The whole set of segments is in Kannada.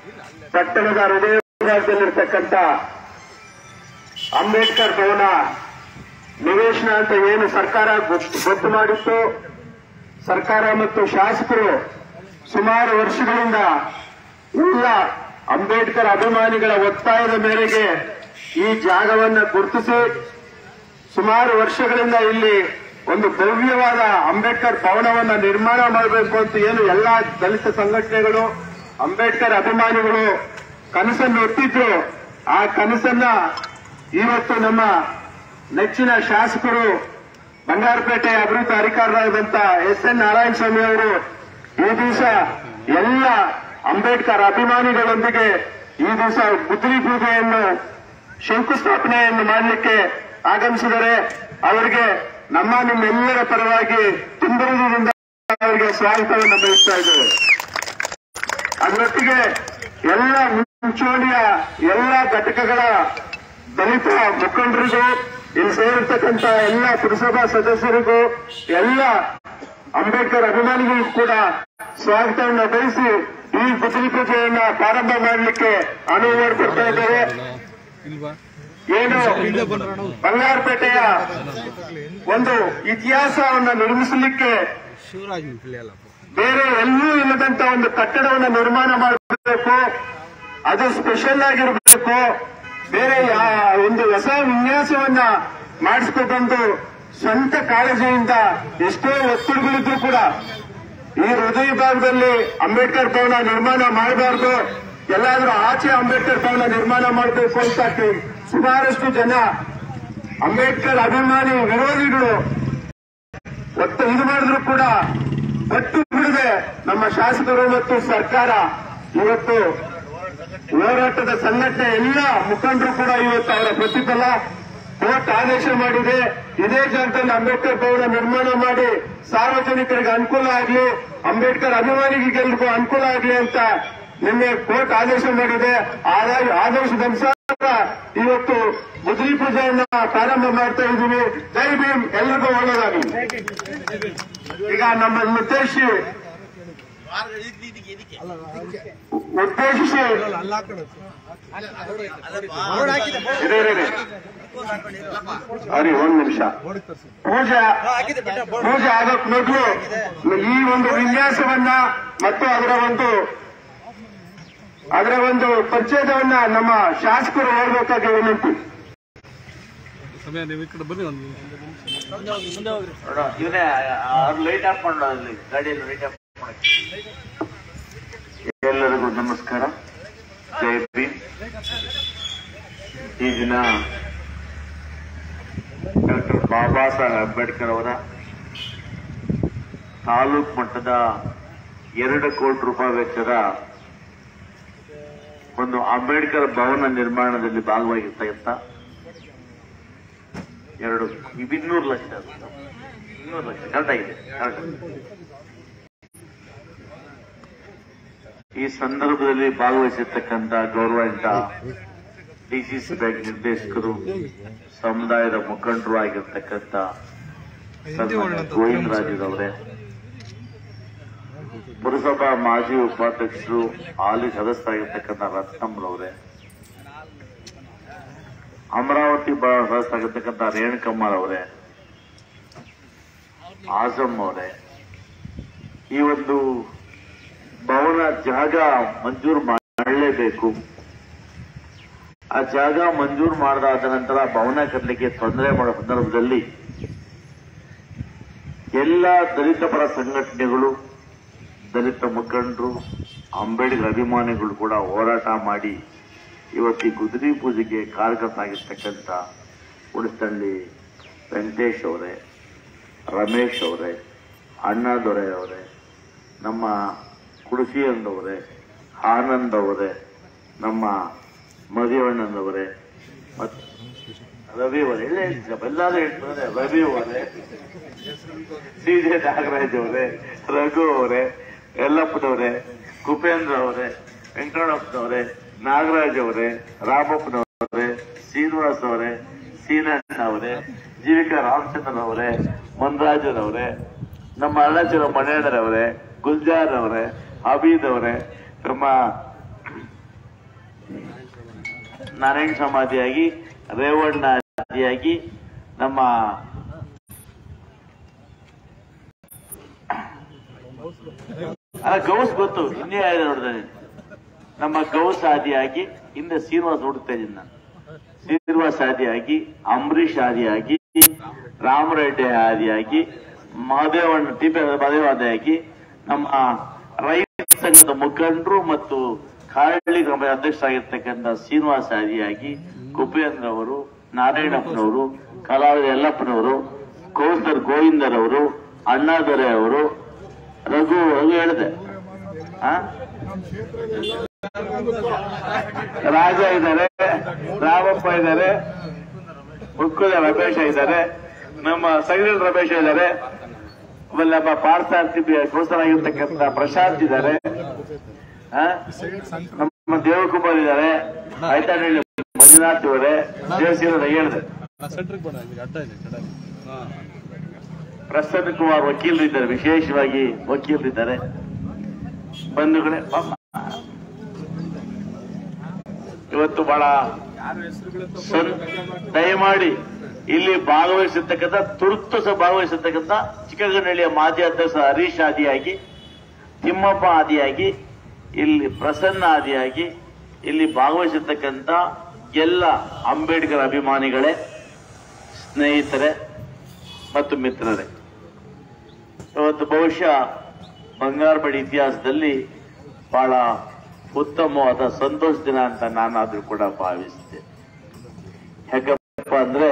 ಪಟ್ಟಣದ ಹೃದಯ ಭಾಗದಲ್ಲಿರ್ತಕ್ಕಂಥ ಅಂಬೇಡ್ಕರ್ ಭವನ ನಿವೇಶನ ಅಂತ ಏನು ಸರ್ಕಾರ ಗೊತ್ತು ಗೊತ್ತು ಮಾಡಿತ್ತು ಸರ್ಕಾರ ಮತ್ತು ಶಾಸಕರು ಸುಮಾರು ವರ್ಷಗಳಿಂದ ಎಲ್ಲ ಅಂಬೇಡ್ಕರ್ ಅಭಿಮಾನಿಗಳ ಒತ್ತಾಯದ ಮೇರೆಗೆ ಈ ಜಾಗವನ್ನ ಗುರುತಿಸಿ ಸುಮಾರು ವರ್ಷಗಳಿಂದ ಇಲ್ಲಿ ಒಂದು ಭವ್ಯವಾದ ಅಂಬೇಡ್ಕರ್ ಭವನವನ್ನ ನಿರ್ಮಾಣ ಮಾಡಬೇಕು ಅಂತ ಏನು ಎಲ್ಲಾ ದಲಿತ ಸಂಘಟನೆಗಳು ಅಂಬೇಡ್ಕರ್ ಅಭಿಮಾನಿಗಳು ಕನಸನ್ನು ಹೊತ್ತಿದ್ರು ಆ ಕನಸನ್ನ ಇವತ್ತು ನಮ್ಮ ನೆಚ್ಚಿನ ಶಾಸಕರು ಬಂಗಾರಪೇಟೆ ಅಭಿವೃದ್ಧಿ ಅಧಿಕಾರರಾದಂತ ಎಸ್ ಎನ್ ನಾರಾಯಣ ಸ್ವಾಮಿ ಅವರು ಈ ದಿವಸ ಎಲ್ಲ ಅಂಬೇಡ್ಕರ್ ಅಭಿಮಾನಿಗಳೊಂದಿಗೆ ಈ ದಿವಸ ಗುದ್ದಲಿ ಪೂಜೆಯನ್ನು ಶಂಕುಸ್ಥಾಪನೆಯನ್ನು ಮಾಡಲಿಕ್ಕೆ ಆಗಮಿಸಿದರೆ ಅವರಿಗೆ ನಮ್ಮ ನಿಮ್ಮೆಲ್ಲರ ಪರವಾಗಿ ತುಂಬಿರುವುದರಿಂದ ಅವರಿಗೆ ಸ್ವಾಗತವನ್ನು ಬಯಸ್ತಾ ಇದ್ದೇವೆ ಅದರೊಟ್ಟಿಗೆ ಎಲ್ಲ ಮುಂಚೂಣಿಯ ಎಲ್ಲ ಘಟಕಗಳ ದಲಿತ ಮುಖಂಡರಿಗೂ ಇಲ್ಲಿ ಸೇರಿರ್ತಕ್ಕಂಥ ಎಲ್ಲ ಪುರಸಭಾ ಸದಸ್ಯರಿಗೂ ಎಲ್ಲ ಅಂಬೇಡ್ಕರ್ ಅಭಿಮಾನಿಗಳಿಗೂ ಕೂಡ ಸ್ವಾಗತವನ್ನು ಬಯಸಿ ಈ ಗುದ್ದಲಿ ಪೂಜೆಯನ್ನ ಪ್ರಾರಂಭ ಮಾಡಲಿಕ್ಕೆ ಅನುವು ಮಾಡಿಕೊಡ್ತಾ ಇದ್ದೇವೆ ಏನು ಬಂಗಾರಪೇಟೆಯ ಒಂದು ಇತಿಹಾಸವನ್ನ ನಿರ್ಮಿಸಲಿಕ್ಕೆ ಶಿವರಾಜ್ ಪಿಳ್ಳೆಯಲ್ಲ ಬೇರೆ ಎಲ್ಲೂ ಇಲ್ಲದಂತ ಒಂದು ಕಟ್ಟಡವನ್ನು ನಿರ್ಮಾಣ ಮಾಡಬೇಕು ಅದು ಸ್ಪೆಷಲ್ ಆಗಿರಬೇಕು ಬೇರೆ ಯಾ- ಒಂದು ಹೊಸ ವಿನ್ಯಾಸವನ್ನ ಮಾಡಿಸ್ಬೇಕಂದು ಸ್ವಂತ ಕಾಳಜಿಯಿಂದ ಎಷ್ಟೋ ಒತ್ತಡಗಳಿದ್ರು ಕೂಡ ಈ ಹೃದಯ ಭಾಗದಲ್ಲಿ ಅಂಬೇಡ್ಕರ್ ಭವನ ನಿರ್ಮಾಣ ಮಾಡಬಾರ್ದು ಎಲ್ಲಾದ್ರೂ ಆಚೆ ಅಂಬೇಡ್ಕರ್ ಭವನ ನಿರ್ಮಾಣ ಮಾಡಬೇಕು ಅಂತ ಕೆ- ಸುಮಾರಷ್ಟು ಜನ ಅಂಬೇಡ್ಕರ್ ಅಭಿಮಾನಿ ವಿರೋಧಿಗಳು ಒಟ್ಟು ಇದು ಮಾಡಿದ್ರು ಕೂಡ ಒಟ್ಟು ಬಿಡದೆ ನಮ್ಮ ಶಾಸಕರು ಮತ್ತು ಸರ್ಕಾರ ಇವತ್ತು ಹೋರಾಟದ ಸಂಘಟನೆ ಎಲ್ಲ ಮುಖಂಡರು ಕೂಡ ಇವತ್ತು ಅವರ ಪ್ರತಿಫಲ ಕೋರ್ಟ್ ಆದೇಶ ಮಾಡಿದೆ ಇದೇ ಜಾಗದಲ್ಲಿ ಅಂಬೇಡ್ಕರ್ ಭವನ ನಿರ್ಮಾಣ ಮಾಡಿ ಸಾರ್ವಜನಿಕರಿಗೆ ಅನುಕೂಲ ಆಗಲಿ ಅಂಬೇಡ್ಕರ್ ಅಭಿಮಾನಿಗಳಿಗೆಲ್ರಿಗೂ ಅನುಕೂಲ ಆಗಲಿ ಅಂತ ನಿನ್ನೆ ಕೋರ್ಟ್ ಆದೇಶ ಮಾಡಿದೆ ಆದ- ಆದೇಶದನುಸಾರ ಇವತ್ತು ಗುದ್ರಿ ಪೂಜೆಯನ್ನ ಪ್ರಾರಂಭ ಮಾಡ್ತಾ ಇದ್ದೀವಿ ಜೈ ಭೀಮ್ ಎಲ್ರಿಗೂ ಒಳ್ಳೆಯದಾಗಲಿ ಈಗ ನಮ್ಮ ಉದ್ದೇಶಿ ಉದ್ದೇಶಿಸಿ ಅಲ್ಲ ಕಡೆ ಇದೇ ಇರಿ. ಹರಿ ಒಂದ್ ನಿಮಿಷ ಪೂಜೆ ಪೂಜೆ ಆಗಕ್ ಮೊದಲು ಈ ಒಂದು ವಿನ್ಯಾಸವನ್ನ ಮತ್ತು ಅದರ ಒಂದು ಅದರ ಒಂದು ಪರಿಚಯದವನ್ನ ನಮ್ಮ ಶಾಸಕರು ಹೇಳ್ಬೇಕಾಗಿ ವಿನಂತಿ ಸಮಯ ನೀವು ಈ ಕಡೆ ಬನ್ನಿ ಒಂದು ಇವನೇ ಅವ್ರು ಲೈಟ್ ಆಫ್ ಮಾಡ ಅಲ್ಲಿ ಗಾಡಿಯಲ್ಲಿ ಲೈಟ್ ಆಫ್ ಮಾಡಕ್ಕೆ ಎಲ್ಲರಿಗೂ ನಮಸ್ಕಾರ ಜೈ ಭೀಮ್ ಈ ದಿನ ಡಾಕ್ಟರ್ ಬಾಬಾ ಸಾಹೇಬ್ ಅಂಬೇಡ್ಕರ್ ಅವರ ತಾಲೂಕ್ ಮಟ್ಟದ ಎರಡು ಕೋಟಿ ರೂಪಾಯಿ ವೆಚ್ಚದ ಒಂದು ಅಂಬೇಡ್ಕರ್ ಭವನ ನಿರ್ಮಾಣದಲ್ಲಿ ಭಾಗವಾಗಿರ್ತಕ್ಕಂಥ ಎರಡು ಇನ್ನೂರು ಲಕ್ಷ ಇನ್ನೂರು ಲಕ್ಷ ಕರೆಕ್ಟ್ ಆಗಿದೆ ಕರೆಕ್ಟ್ ಈ ಸಂದರ್ಭದಲ್ಲಿ ಭಾಗವಹಿಸಿರ್ತಕ್ಕಂಥ ಗೌರವಾನ್ವಿತ ಡಿಸಿಸಿ ಬ್ಯಾಂಕ್ ನಿರ್ದೇಶಕರು ಸಮುದಾಯದ ಮುಖಂಡರು ಆಗಿರ್ತಕ್ಕಂಥ ಸನ್ಮಾನ್ಯ ಗೋವಿಂದರಾಜರವರೇ ಪುರಸಭಾ ಮಾಜಿ ಉಪಾಧ್ಯಕ್ಷರು ಹಾಲಿ ಸದಸ್ಯರಾಗಿರ್ತಕ್ಕಂಥ ರತ್ನಮ್ಮರವರೇ ಅಮರಾವತಿ ಬ- ಸದಸ್ಯರಾಗಿರ್ತಕ್ಕಂಥ ರೇಣುಕಮ್ಮರವರೇ ಆಜಮ್ ಅವರೇ ಈ ಒಂದು ಭವನ ಜಾಗ ಮಂಜೂರು ಮಾಡಲೇಬೇಕು ಆ ಜಾಗ ಮಂಜೂರು ಮಾಡದಾದ ನಂತರ ಭವನ ಕಟ್ಟಲಿಕ್ಕೆ ತೊಂದರೆ ಮಾಡೋ ಸಂದರ್ಭದಲ್ಲಿ ಎಲ್ಲ ದಲಿತ ಪರ ಸಂಘಟನೆಗಳು ದಲಿತ ಮುಖಂಡರು ಅಂಬೇಡ್ಕರ್ ಅಭಿಮಾನಿಗಳು ಕೂಡ ಹೋರಾಟ ಮಾಡಿ ಇವತ್ತು ಈ ಗುದ್ರಿ ಪೂಜೆಗೆ ಕಾರಕರಾಗಿರ್ತಕ್ಕಂಥ ಉಡಿತಳ್ಳಿ ವೆಂಕಟೇಶ್ ಅವರೇ ರಮೇಶ್ ಅವರೇ ಅಣ್ಣಾದೊರೆ ಅವರೇ ನಮ್ಮ ಕುಡಿಸಿಯಂದವರೇ ಆನಂದ್ ಅವರೇ ನಮ್ಮ ಮದಿಯಣ್ಣನವರೇ ಮತ್ತು ರವಿ ಅವರೇ ಎಲ್ಲ ಹೇಳ್ತೀರಪ್ಪ ಎಲ್ಲಾರು ಹೇಳ್ತಾರೆ ರವಿ ಅವರೇ ಸಿ ಜೆ ನಾಗರಾಜ್ ಅವರೇ ರಘು ಅವರೇ ಯಲ್ಲಪ್ಪನವರೇ ಕುಪೇಂದ್ರ ಅವರೇ ವೆಂಕಟಪ್ಪನವರೇ ನಾಗರಾಜ್ ಅವರೇ ರಾಮಪ್ಪನವರೇ ಶ್ರೀನಿವಾಸ್ ಅವರೇ ಸೀನಣ್ಣ ಅವರೇ ಜೀವಿಕಾ ರಾಮಚಂದ್ರನ್ ಅವರೇ ಮನ್ರಾಜರವರೇ ನಮ್ಮ ಅರುಣಾಚಲ ಮಣಿಯಣ್ಣರವರೇ ಗುಲ್ಜಾರ್ ಅವರೇ ಹಬೀದ್ ಅವರೇ ನಮ್ಮ ನಾರಾಯಣ ಸಮಾಧಿಯಾಗಿ ರೇವಣ್ಣ ಆದಿಯಾಗಿ ನಮ್ಮ ಅಲ್ಲ ಗೌಸ್ ಗೊತ್ತು ಇನ್ನೇ ಯಾರು ನೋಡಿದೆ ನಮ್ಮ ಗೌಸ್ ಆದಿಯಾಗಿ ಹಿಂದೆ ಶ್ರೀನಿವಾಸ್ ನೋಡ್ತಾ ಇದ್ದೀನಿ ನಾನು ಶ್ರೀನಿವಾಸ್ ಆದಿಯಾಗಿ ಅಂಬರೀಷ್ ಆದಿಯಾಗಿ ರಾಮರೆಡ್ಡಿ ಆದಿಯಾಗಿ ಮಹದೇವಣ್ಣ ಟಿ ಪಿ ಮಹದೇವ ಆದಿಯಾಗಿ ನಮ್ಮ ರೈತ ಸಂಘದ ಮುಖಂಡರು ಮತ್ತು ಕಾರಳ್ಳಿ ಗ್ರಾಮದ ಅಧ್ಯಕ್ಷರಾಗಿರ್ತಕ್ಕಂಥ ಶ್ರೀನಿವಾಸ ಆದಿಯಾಗಿ ಕುಪೇಂದ್ರ ಅವರು ನಾರಾಯಣಪ್ಪನವರು ಕಲಾವಿದ ಯಲ್ಲಪ್ಪನವರು ಕೌಸರ್ ಗೋವಿಂದರ್ ಅವರು ಅಣ್ಣಾದೊರೆ ಅವರು ರಘು ರಘು ಹೇಳಿದೆ ಆ? ರಾಜ ಇದ್ದಾರೆ ರಾಮಪ್ಪ ಇದ್ದಾರೆ ಮುಕ್ಕುದ ರಮೇಶ ಇದ್ದಾರೆ ನಮ್ಮ ಸೈರಲ್ ರಮೇಶ ಇದ್ದಾರೆ ಆಮೇಲೆ ನಮ್ಮ ಪಾರ್ಥಾರ್ಥಿ ಕೋಸರಾಗಿರ್ತಕ್ಕಂಥ ಪ್ರಶಾಂತ್ ಇದ್ದಾರೆ ಆ? ನಮ್ಮ ದೇವಕುಮಾರ್ ಇದ್ದಾರೆ ಆಯ್ತಾನಹಳ್ಳಿ ಮಂಜುನಾಥ್ ಇವರೇ ದೇವಸೀನ ಹೇಳಿದೆ ಸೆಂಟ್ರಿಗೆ ಬರೋಣ ಇಲ್ಲಿ ಅಡ್ಡ ಇದೆ ಕಡೆ ಹಾಂ ಪ್ರಸನ್ನ ಕುಮಾರ್ ವಕೀಲರು ಇದ್ದಾರೆ ವಿಶೇಷವಾಗಿ ವಕೀಲರು ಇದ್ದಾರೆ ಬಂಧುಗಳೇ ಪಾಪ ಇವತ್ತು ಬಹಳ ಸಂ- ದಯಮಾಡಿ ಇಲ್ಲಿ ಭಾಗವಹಿಸಿರ್ತಕ್ಕಂಥ ತುರ್ತು ಸಹ ಭಾಗವಹಿಸಿರ್ತಕ್ಕಂಥ ಚಿಕ್ಕಗನಹಳ್ಳಿಯ ಮಾಜಿ ಅಧ್ಯಕ್ಷ ಹರೀಶ್ ಆದಿಯಾಗಿ ತಿಮ್ಮಪ್ಪ ಆದಿಯಾಗಿ ಇಲ್ಲಿ ಪ್ರಸನ್ನ ಆದಿಯಾಗಿ ಇಲ್ಲಿ ಭಾಗವಹಿಸಿರ್ತಕ್ಕಂಥ ಎಲ್ಲ ಅಂಬೇಡ್ಕರ್ ಅಭಿಮಾನಿಗಳೇ ಸ್ನೇಹಿತರೆ ಮತ್ತು ಮಿತ್ರರೇ ಇವತ್ತು ಬಹುಶಃ ಬಂಗಾರಪಡಿ ಇತಿಹಾಸದಲ್ಲಿ ಬಹಳ ಉತ್ತಮವಾದ ಸಂತೋಷ ದಿನ ಅಂತ ನಾನಾದ್ರೂ ಕೂಡ ಭಾವಿಸಿದೆ ಯಾಕಪ್ಪ ಅಂದ್ರೆ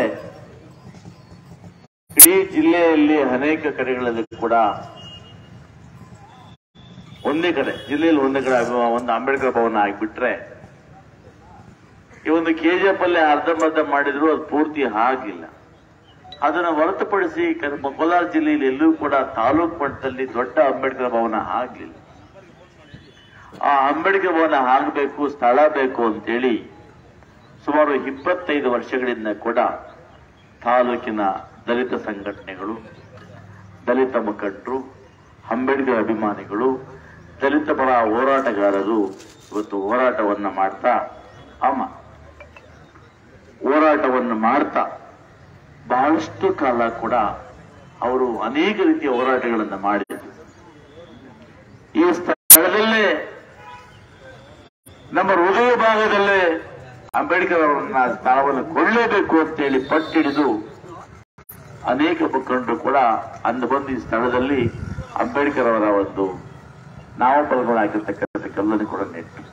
ಇಡೀ ಜಿಲ್ಲೆಯಲ್ಲಿ ಅನೇಕ ಕಡೆಗಳಲ್ಲಿ ಕೂಡ ಒಂದೇ ಕಡೆ ಜಿಲ್ಲೆಯಲ್ಲಿ ಒಂದೇ ಕಡೆ ಅಭಿಮ- ಒಂದು ಅಂಬೇಡ್ಕರ್ ಭವನ ಆಗಿಬಿಟ್ರೆ ಈ ಒಂದು ಕೆಜಿಎಫ್ ಅಲ್ಲಿ ಅರ್ಧಂಬರ್ಧ ಮಾಡಿದ್ರು ಅದು ಪೂರ್ತಿ ಆಗಿಲ್ಲ ಅದನ್ನು ಹೊರತುಪಡಿಸಿ ಕ- ಕೋಲಾರ ಜಿಲ್ಲೆಯಲ್ಲಿ ಎಲ್ಲೂ ಕೂಡ ತಾಲೂಕು ಮಟ್ಟದಲ್ಲಿ ದೊಡ್ಡ ಅಂಬೇಡ್ಕರ್ ಭವನ ಆಗಲಿಲ್ಲ ಆ ಅಂಬೇಡ್ಕರ್ ಭವನ ಆಗಬೇಕು ಸ್ಥಳ ಬೇಕು ಅಂತೇಳಿ ಸುಮಾರು ಇಪ್ಪತ್ತೈದು ವರ್ಷಗಳಿಂದ ಕೂಡ ತಾಲೂಕಿನ ದಲಿತ ಸಂಘಟನೆಗಳು ದಲಿತ ಮುಖಂಡರು ಅಂಬೇಡ್ಕರ್ ಅಭಿಮಾನಿಗಳು ದಲಿತ ಪರ ಹೋರಾಟಗಾರರು ಇವತ್ತು ಹೋರಾಟವನ್ನ ಮಾಡ್ತಾ ಅಮ್ಮ ಹೋರಾಟವನ್ನು ಮಾಡ್ತಾ ಬಹಳಷ್ಟು ಕಾಲ ಕೂಡ ಅವರು ಅನೇಕ ರೀತಿಯ ಹೋರಾಟಗಳನ್ನು ಮಾಡಿದರು ಈ ಸ್ಥಳದಲ್ಲೇ ನಮ್ಮ ಹೃದಯ ಭಾಗದಲ್ಲೇ ಅಂಬೇಡ್ಕರ್ ಅವರನ್ನ ಸ್ಥಳವನ್ನು ಕೊಳ್ಳೇಬೇಕು ಅಂತೇಳಿ ಪಟ್ಟಿಡಿದು ಅನೇಕ ಮುಖಂಡರು ಕೂಡ ಅಂದು ಬಂದು ಈ ಸ್ಥಳದಲ್ಲಿ ಅಂಬೇಡ್ಕರ್ ಅವರ ಒಂದು ನಾಮಫಲಗಳಾಗಿರ್ತಕ್ಕಂಥ ಕಲ್ಲನ್ನು ಕೂಡ ನೆಟ್ಟು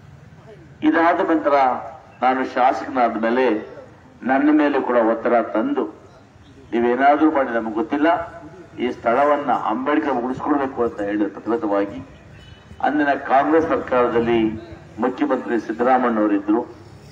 ಇದಾದ ನಂತರ ನಾನು ಶಾಸಕನಾದ ಮೇಲೆ ನನ್ನ ಮೇಲೆ ಕೂಡ ಒತ್ತಡ ತಂದು ನೀವೇನಾದ್ರೂ ಮಾಡಿ ನಮಗೆ ಗೊತ್ತಿಲ್ಲ ಈ ಸ್ಥಳವನ್ನ ಅಂಬೇಡ್ಕರ್ ಉಳಿಸ್ಕೊಳ್ಬೇಕು ಅಂತ ಹೇಳಿದ ಪ್ರತಿಬದ್ಧವಾಗಿ ಅಂದಿನ ಕಾಂಗ್ರೆಸ್ ಸರ್ಕಾರದಲ್ಲಿ ಮುಖ್ಯಮಂತ್ರಿ ಸಿದ್ದರಾಮಣ್ಣವರಿದ್ರು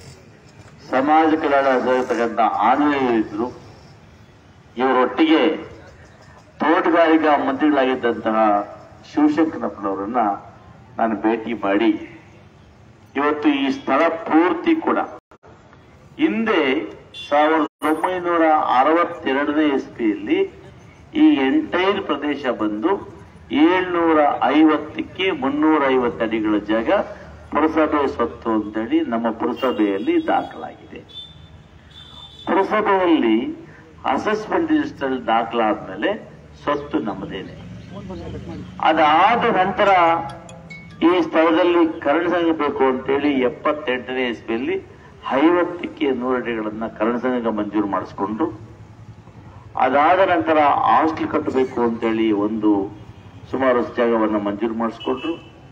ಸಮಾಜ ಕಲ್ಯಾಣ ಆಗಿರ್ತಕ್ಕಂಥ ಆಂಜನೇಯ ಇದ್ರು ಇವರೊಟ್ಟಿಗೆ ತೋಟಗಾರಿಕಾ ಮಂತ್ರಿಗಳಾಗಿದ್ದಂತಹ ಶಿವಶಂಕರಪ್ಪನವರನ್ನ ನಾನು ಭೇಟಿ ಮಾಡಿ ಇವತ್ತು ಈ ಸ್ಥಳ ಪೂರ್ತಿ ಕೂಡ ಹಿಂದೆ ಸಾವಿರದ ಒಂಬೈನೂರ ಅರವತ್ತೆರಡನೇ ಇಸ್ವಿಯಲ್ಲಿ ಈ ಎಂಟೈರ್ ಪ್ರದೇಶ ಬಂದು ಏಳ್ನೂರ ಐವತ್ತಕ್ಕೆ ಮುನ್ನೂರ ಐವತ್ತು ಅಡಿಗಳ ಜಾಗ ಪುರಸಭೆ ಸ್ವತ್ತು ಅಂತೇಳಿ ನಮ್ಮ ಪುರಸಭೆಯಲ್ಲಿ ದಾಖಲಾಗಿದೆ ಪುರಸಭೆಯಲ್ಲಿ ಅಸೆಸ್ಮೆಂಟ್ ರಿಜಿಸ್ಟರ್ ದಾಖಲಾದ್ಮೇಲೆ ಸ್ವತ್ತು ನಮ್ಮದೇನೆ ಅದಾದ ನಂತರ ಈ ಸ್ಥಳದಲ್ಲಿ ಕರಡು ಸಂಘ ಬೇಕು ಅಂತೇಳಿ ಎಪ್ಪತ್ತೆಂಟನೇ ಇಸ್ವಿಯಲ್ಲಿ ಐವತ್ತಕ್ಕೆ ನೂರು ಅಡಿಗಳನ್ನ ಕರಡು ಸಂಘ ಮಂಜೂರು ಮಾಡಿಸ್ಕೊಂಡು ಅದಾದ ನಂತರ ಹಾಸ್ಟೆಲ್ ಕಟ್ಟಬೇಕು ಅಂತೇಳಿ ಒಂದು ಸುಮಾರು ಜಾಗವನ್ನು ಮಂಜೂರು ಮಾಡಿಸ್ಕೊಂಡ್ರು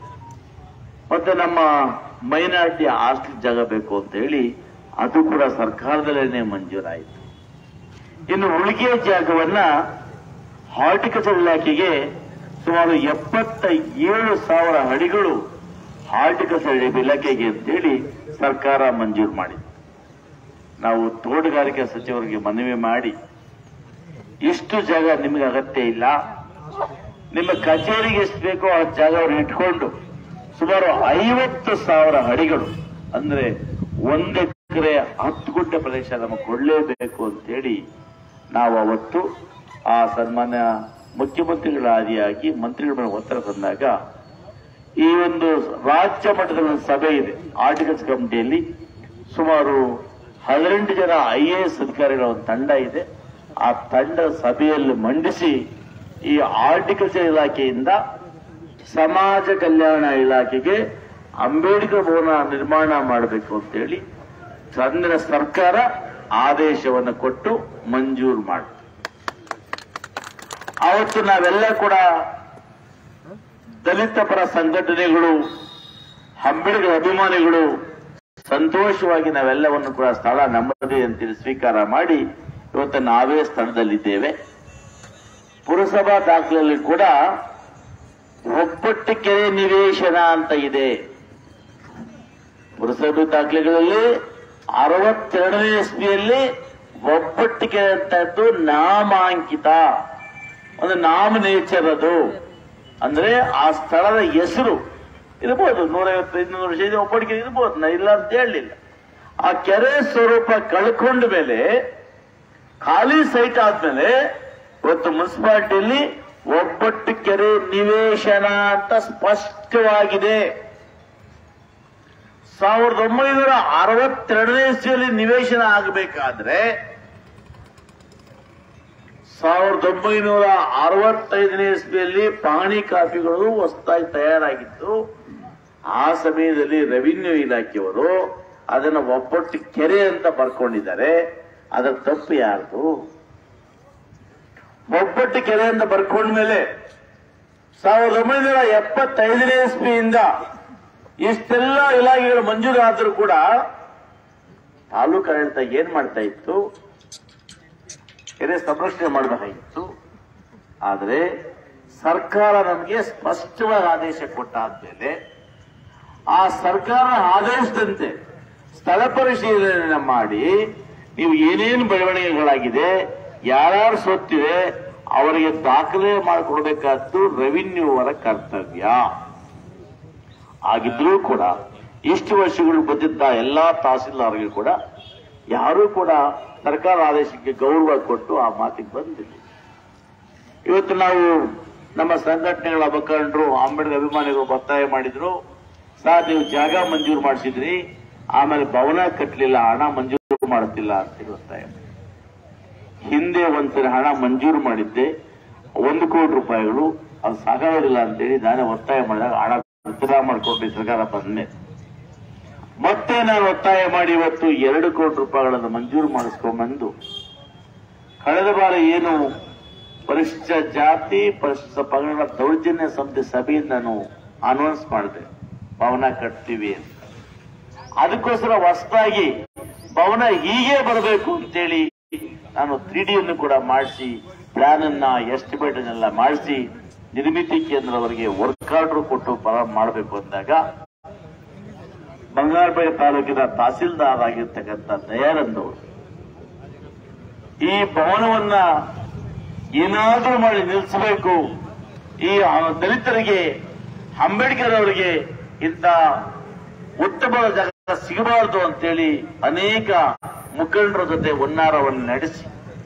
ಮತ್ತೆ ನಮ್ಮ ಮೈನಾರಿಟಿ ಹಾಸ್ಟೆಲ್ ಜಾಗ ಬೇಕು ಅಂತ ಹೇಳಿ ಅದು ಕೂಡ ಸರ್ಕಾರದಲ್ಲೇನೆ ಮಂಜೂರಾಯಿತು ಇನ್ನು ಉಳಿಕೆ ಜಾಗವನ್ನ ಹಾರ್ಟಿಕಲ್ಚರ್ ಇಲಾಖೆಗೆ ಸುಮಾರು ಎಪ್ಪತ್ತ ಏಳು ಸಾವಿರ ಅಡಿಗಳು ಹಾರ್ಟಿಕಲ್ಚರ್ ಇಲಾಖೆಗೆ ಅಂತೇಳಿ ಸರ್ಕಾರ ಮಂಜೂರು ಮಾಡಿದೆ ನಾವು ತೋಟಗಾರಿಕೆ ಸಚಿವರಿಗೆ ಮನವಿ ಮಾಡಿ ಇಷ್ಟು ಜಾಗ ನಿಮಗೆ ಅಗತ್ಯ ಇಲ್ಲ ನಿಮ್ಮ ಕಚೇರಿಗೆ ಎಷ್ಟು ಬೇಕೋ ಆ ಜಾಗವನ್ನು ಇಟ್ಕೊಂಡು ಸುಮಾರು ಐವತ್ತು ಸಾವಿರ ಅಡಿಗಳು ಅಂದ್ರೆ ಒಂದು ಎಕರೆ ಹತ್ತು ಗುಂಟೆ ಪ್ರದೇಶ ನಮಗೆ ಕೊಡಲೇಬೇಕು ಅಂತೇಳಿ ನಾವು ಅವತ್ತು ಆ ಸನ್ಮಾನ್ಯ ಮುಖ್ಯಮಂತ್ರಿಗಳ ಆದಿಯಾಗಿ ಮಂತ್ರಿಗಳ ಮೇಲೆ ಒತ್ತಡ ತಂದಾಗ ಈ ಒಂದು ರಾಜ್ಯ ಮಟ್ಟದ ಒಂದು ಸಭೆ ಇದೆ ಆರ್ಟಿಕಲ್ಸ್ ಕಮಿಟಿಯಲ್ಲಿ ಸುಮಾರು ಹದಿನೆಂಟು ಜನ ಐ ಎ ಎಸ್ ಅಧಿಕಾರಿಗಳ ಒಂದು ತಂಡ ಇದೆ ಆ ತಂಡದ ಸಭೆಯಲ್ಲಿ ಮಂಡಿಸಿ ಈ ಆರ್ಟಿಕಲ್ಚರ್ ಇಲಾಖೆಯಿಂದ ಸಮಾಜ ಕಲ್ಯಾಣ ಇಲಾಖೆಗೆ ಅಂಬೇಡ್ಕರ್ ಭವನ ನಿರ್ಮಾಣ ಮಾಡಬೇಕು ಅಂತೇಳಿ ಚಂದ್ರ ಸರ್ಕಾರ ಆದೇಶವನ್ನು ಕೊಟ್ಟು ಮಂಜೂರು ಮಾಡಿ ಅವತ್ತು ನಾವೆಲ್ಲ ಕೂಡ ದಲಿತ ಪರ ಸಂಘಟನೆಗಳು ಅಂಬೇಡ್ಕರ್ ಅಭಿಮಾನಿಗಳು ಸಂತೋಷವಾಗಿ ನಾವೆಲ್ಲವನ್ನು ಕೂಡ ಸ್ಥಳ ನಮ್ಮದೇ ಅಂತೇಳಿ ಸ್ವೀಕಾರ ಮಾಡಿ ಇವತ್ತು ನಾವೇ ಸ್ಥಳದಲ್ಲಿದ್ದೇವೆ ಪುರಸಭಾ ದಾಖಲೆಯಲ್ಲಿ ಕೂಡ ಒಬ್ಬಟ್ಟು ಕೆರೆ ನಿವೇಶನ ಅಂತ ಇದೆ ಪುರಸಭೆ ದಾಖಲೆಗಳಲ್ಲಿ ಅರವತ್ತೆರಡನೇ ಇಸ್ವಿಯಲ್ಲಿ ಒಬ್ಬಟ್ಟು ಕೆರೆ ಅಂತದ್ದು ನಾಮಾಂಕಿತ ಒಂದು ನಾಮಿನೇಚರ್ ಅದು ಅಂದ್ರೆ ಆ ಸ್ಥಳದ ಹೆಸರು ಇರ್ಬೋದು ನೂರೈವತ್ತು ಇನ್ನೂರು ವರ್ಷ ಇದೆ ಒಬ್ಬಟ್ಟಿಗೆ ಇರ್ಬೋದು ನಾ ಇಲ್ಲ ಅಂತ ಹೇಳಲಿಲ್ಲ ಆ ಕೆರೆ ಸ್ವರೂಪ ಕಳ್ಕೊಂಡ ಮೇಲೆ ಖಾಲಿ ಸೈಟ್ ಆದ್ಮೇಲೆ ಇವತ್ತು ಮುನ್ಸಿಪಾಲಿಟಿಯಲ್ಲಿ ಒಬ್ಬಟ್ಟು ಕೆರೆ ನಿವೇಶನ ಅಂತ ಸ್ಪಷ್ಟವಾಗಿದೆ ಸಾವಿರದ ಒಂಬೈನೂರ ಅರವತ್ತೆರಡನೇ ಇಸ್ವಿಯಲ್ಲಿ ನಿವೇಶನ ಆಗಬೇಕಾದ್ರೆ ಸಾವಿರದ ಒಂಬೈನೂರ ಅರವತ್ತೈದನೇ ಇಸ್ವಿಯಲ್ಲಿ ಪಾಣಿ ಕಾಫಿಗಳು ಹೊಸದಾಗಿ ತಯಾರಾಗಿತ್ತು ಆ ಸಮಯದಲ್ಲಿ ರೆವಿನ್ಯೂ ಇಲಾಖೆಯವರು ಅದನ್ನು ಒಬ್ಬಟ್ಟು ಕೆರೆ ಅಂತ ಬರ್ಕೊಂಡಿದ್ದಾರೆ ಅದರ ತಪ್ಪು ಯಾರ್ದು ಒಬ್ಬಟ್ಟು ಕೆರೆ ಅಂತ ಬರ್ಕೊಂಡ್ಮೇಲೆ ಸಾವಿರದ ಒಂಬೈನೂರ ಎಪ್ಪತ್ತೈದನೇ ಇಸ್ವಿಯಿಂದ ಇಷ್ಟೆಲ್ಲ ಇಲಾಖೆಗಳು ಮಂಜೂರಾದರೂ ಕೂಡ ತಾಲೂಕು ಆಡಳಿತ ಏನ್ ಮಾಡ್ತಾ ಇತ್ತು ಕೆರೆ ಸಂರಕ್ಷಣೆ ಮಾಡಬೇಕಾಗಿತ್ತು ಆದರೆ ಸರ್ಕಾರ ನಮಗೆ ಸ್ಪಷ್ಟವಾದ ಆದೇಶ ಕೊಟ್ಟಾದ್ಮೇಲೆ ಆ ಸರ್ಕಾರ ಆದೇಶದಂತೆ ಸ್ಥಳ ಪರಿಶೀಲನೆ ಮಾಡಿ ನೀವು ಏನೇನು ಬೆಳವಣಿಗೆಗಳಾಗಿದೆ ಯಾರ್ಯಾರು ಸೊತ್ತಿದೆ ಅವರಿಗೆ ದಾಖಲೆ ಮಾಡಿಕೊಡ್ಬೇಕಾದ್ದು ರೆವಿನ್ಯೂ ಅವರ ಕರ್ತವ್ಯ ಆಗಿದ್ರೂ ಕೂಡ ಇಷ್ಟು ವರ್ಷಗಳು ಬಂದಿದ್ದ ಎಲ್ಲಾ ತಹಸೀಲ್ದಾರ್ಗಳು ಕೂಡ ಯಾರೂ ಕೂಡ ಸರ್ಕಾರ ಆದೇಶಕ್ಕೆ ಗೌರವ ಕೊಟ್ಟು ಆ ಮಾತಿಗೆ ಬಂದಿಲ್ಲ ಇವತ್ತು ನಾವು ನಮ್ಮ ಸಂಘಟನೆಗಳ ಮುಖಂಡರು ಅಂಬೇಡ್ಕರ್ ಅಭಿಮಾನಿಗಳು ಒತ್ತಾಯ ಮಾಡಿದ್ರು ಸರ್ ನೀವು ಜಾಗ ಮಂಜೂರು ಮಾಡಿಸಿದ್ರಿ ಆಮೇಲೆ ಭವನ ಕಟ್ಟಲಿಲ್ಲ ಹಣ ಮಂಜೂರು ಮಾಡುತ್ತಿಲ್ಲ ಅಂತೇಳಿ ಒತ್ತಾಯ ಮಾಡಿದ್ರು. ಹಿಂದೆ ಒಂದ್ಸರಿ ಹಣ ಮಂಜೂರು ಮಾಡಿದ್ದೆ ಒಂದು ಕೋಟಿ ರೂಪಾಯಿಗಳು ಅದು ಸಾಕಾಗೋದಿಲ್ಲ ಅಂತೇಳಿ ನಾನೇ ಒತ್ತಾಯ ಮಾಡಿದಾಗ ಹಣ ವಿತ್ಡ್ರಾ ಮಾಡಿಕೊಟ್ರಿ ಸರ್ಕಾರ ಬಂದ್ಮೇಲೆ ಮತ್ತೆ ನಾನು ಒತ್ತಾಯ ಮಾಡಿ ಇವತ್ತು ಎರಡು ಕೋಟಿ ರೂಪಾಯಿಗಳನ್ನು ಮಂಜೂರು ಮಾಡಿಸ್ಕೊಂಡ್ಬಂದು ಕಳೆದ ಬಾರಿ ಏನು ಪರಿಶಿಷ್ಟ ಜಾತಿ ಪರಿಶಿಷ್ಟ ಪಂಗಡಗಳ ದೌರ್ಜನ್ಯ ಸಮಿತಿ ಸಭೆಯಿಂದ ನಾನು ಅನೌನ್ಸ್ ಮಾಡಿದೆ ಭವನ ಕಟ್ತೀವಿ ಅಂತ ಅದಕ್ಕೋಸ್ಕರ ಹೊಸದಾಗಿ ಭವನ ಹೀಗೆ ಬರಬೇಕು ಅಂತೇಳಿ ನಾನು ತ್ರೀ ಡಿಯನ್ನು ಕೂಡ ಮಾಡಿಸಿ ಪ್ಲಾನ್ ಅನ್ನ ಎಸ್ಟಿಮೇಟ್ ಅನ್ನೆಲ್ಲ ಮಾಡಿಸಿ ನಿರ್ಮಿತಿ ಕೇಂದ್ರವರಿಗೆ ವರ್ಕ್ ಆರ್ಡರ್ ಕೊಟ್ಟು ಪ್ರಾರಂಭ ಮಾಡಬೇಕು ಅಂದಾಗ ಬಂಗಾರಪೇಟೆ ತಾಲೂಕಿನ ತಹಸೀಲ್ದಾರ್ ಆಗಿರ್ತಕ್ಕಂಥ ದಯಾನಂದ್ ಅವರು ಈ ಭವನವನ್ನ ಏನಾದರೂ ಮಾಡಿ ನಿಲ್ಲಿಸಬೇಕು ಈ ದಲಿತರಿಗೆ ಅಂಬೇಡ್ಕರ್ ಅವರಿಗೆ ಇಂಥ ಉತ್ತಮ ಜಾಗ ಸಿಗಬಾರದು ಅಂತೇಳಿ ಅನೇಕ ಮುಖಂಡರ ಜೊತೆ ಹುನ್ನಾರವನ್ನು ನಡೆಸಿ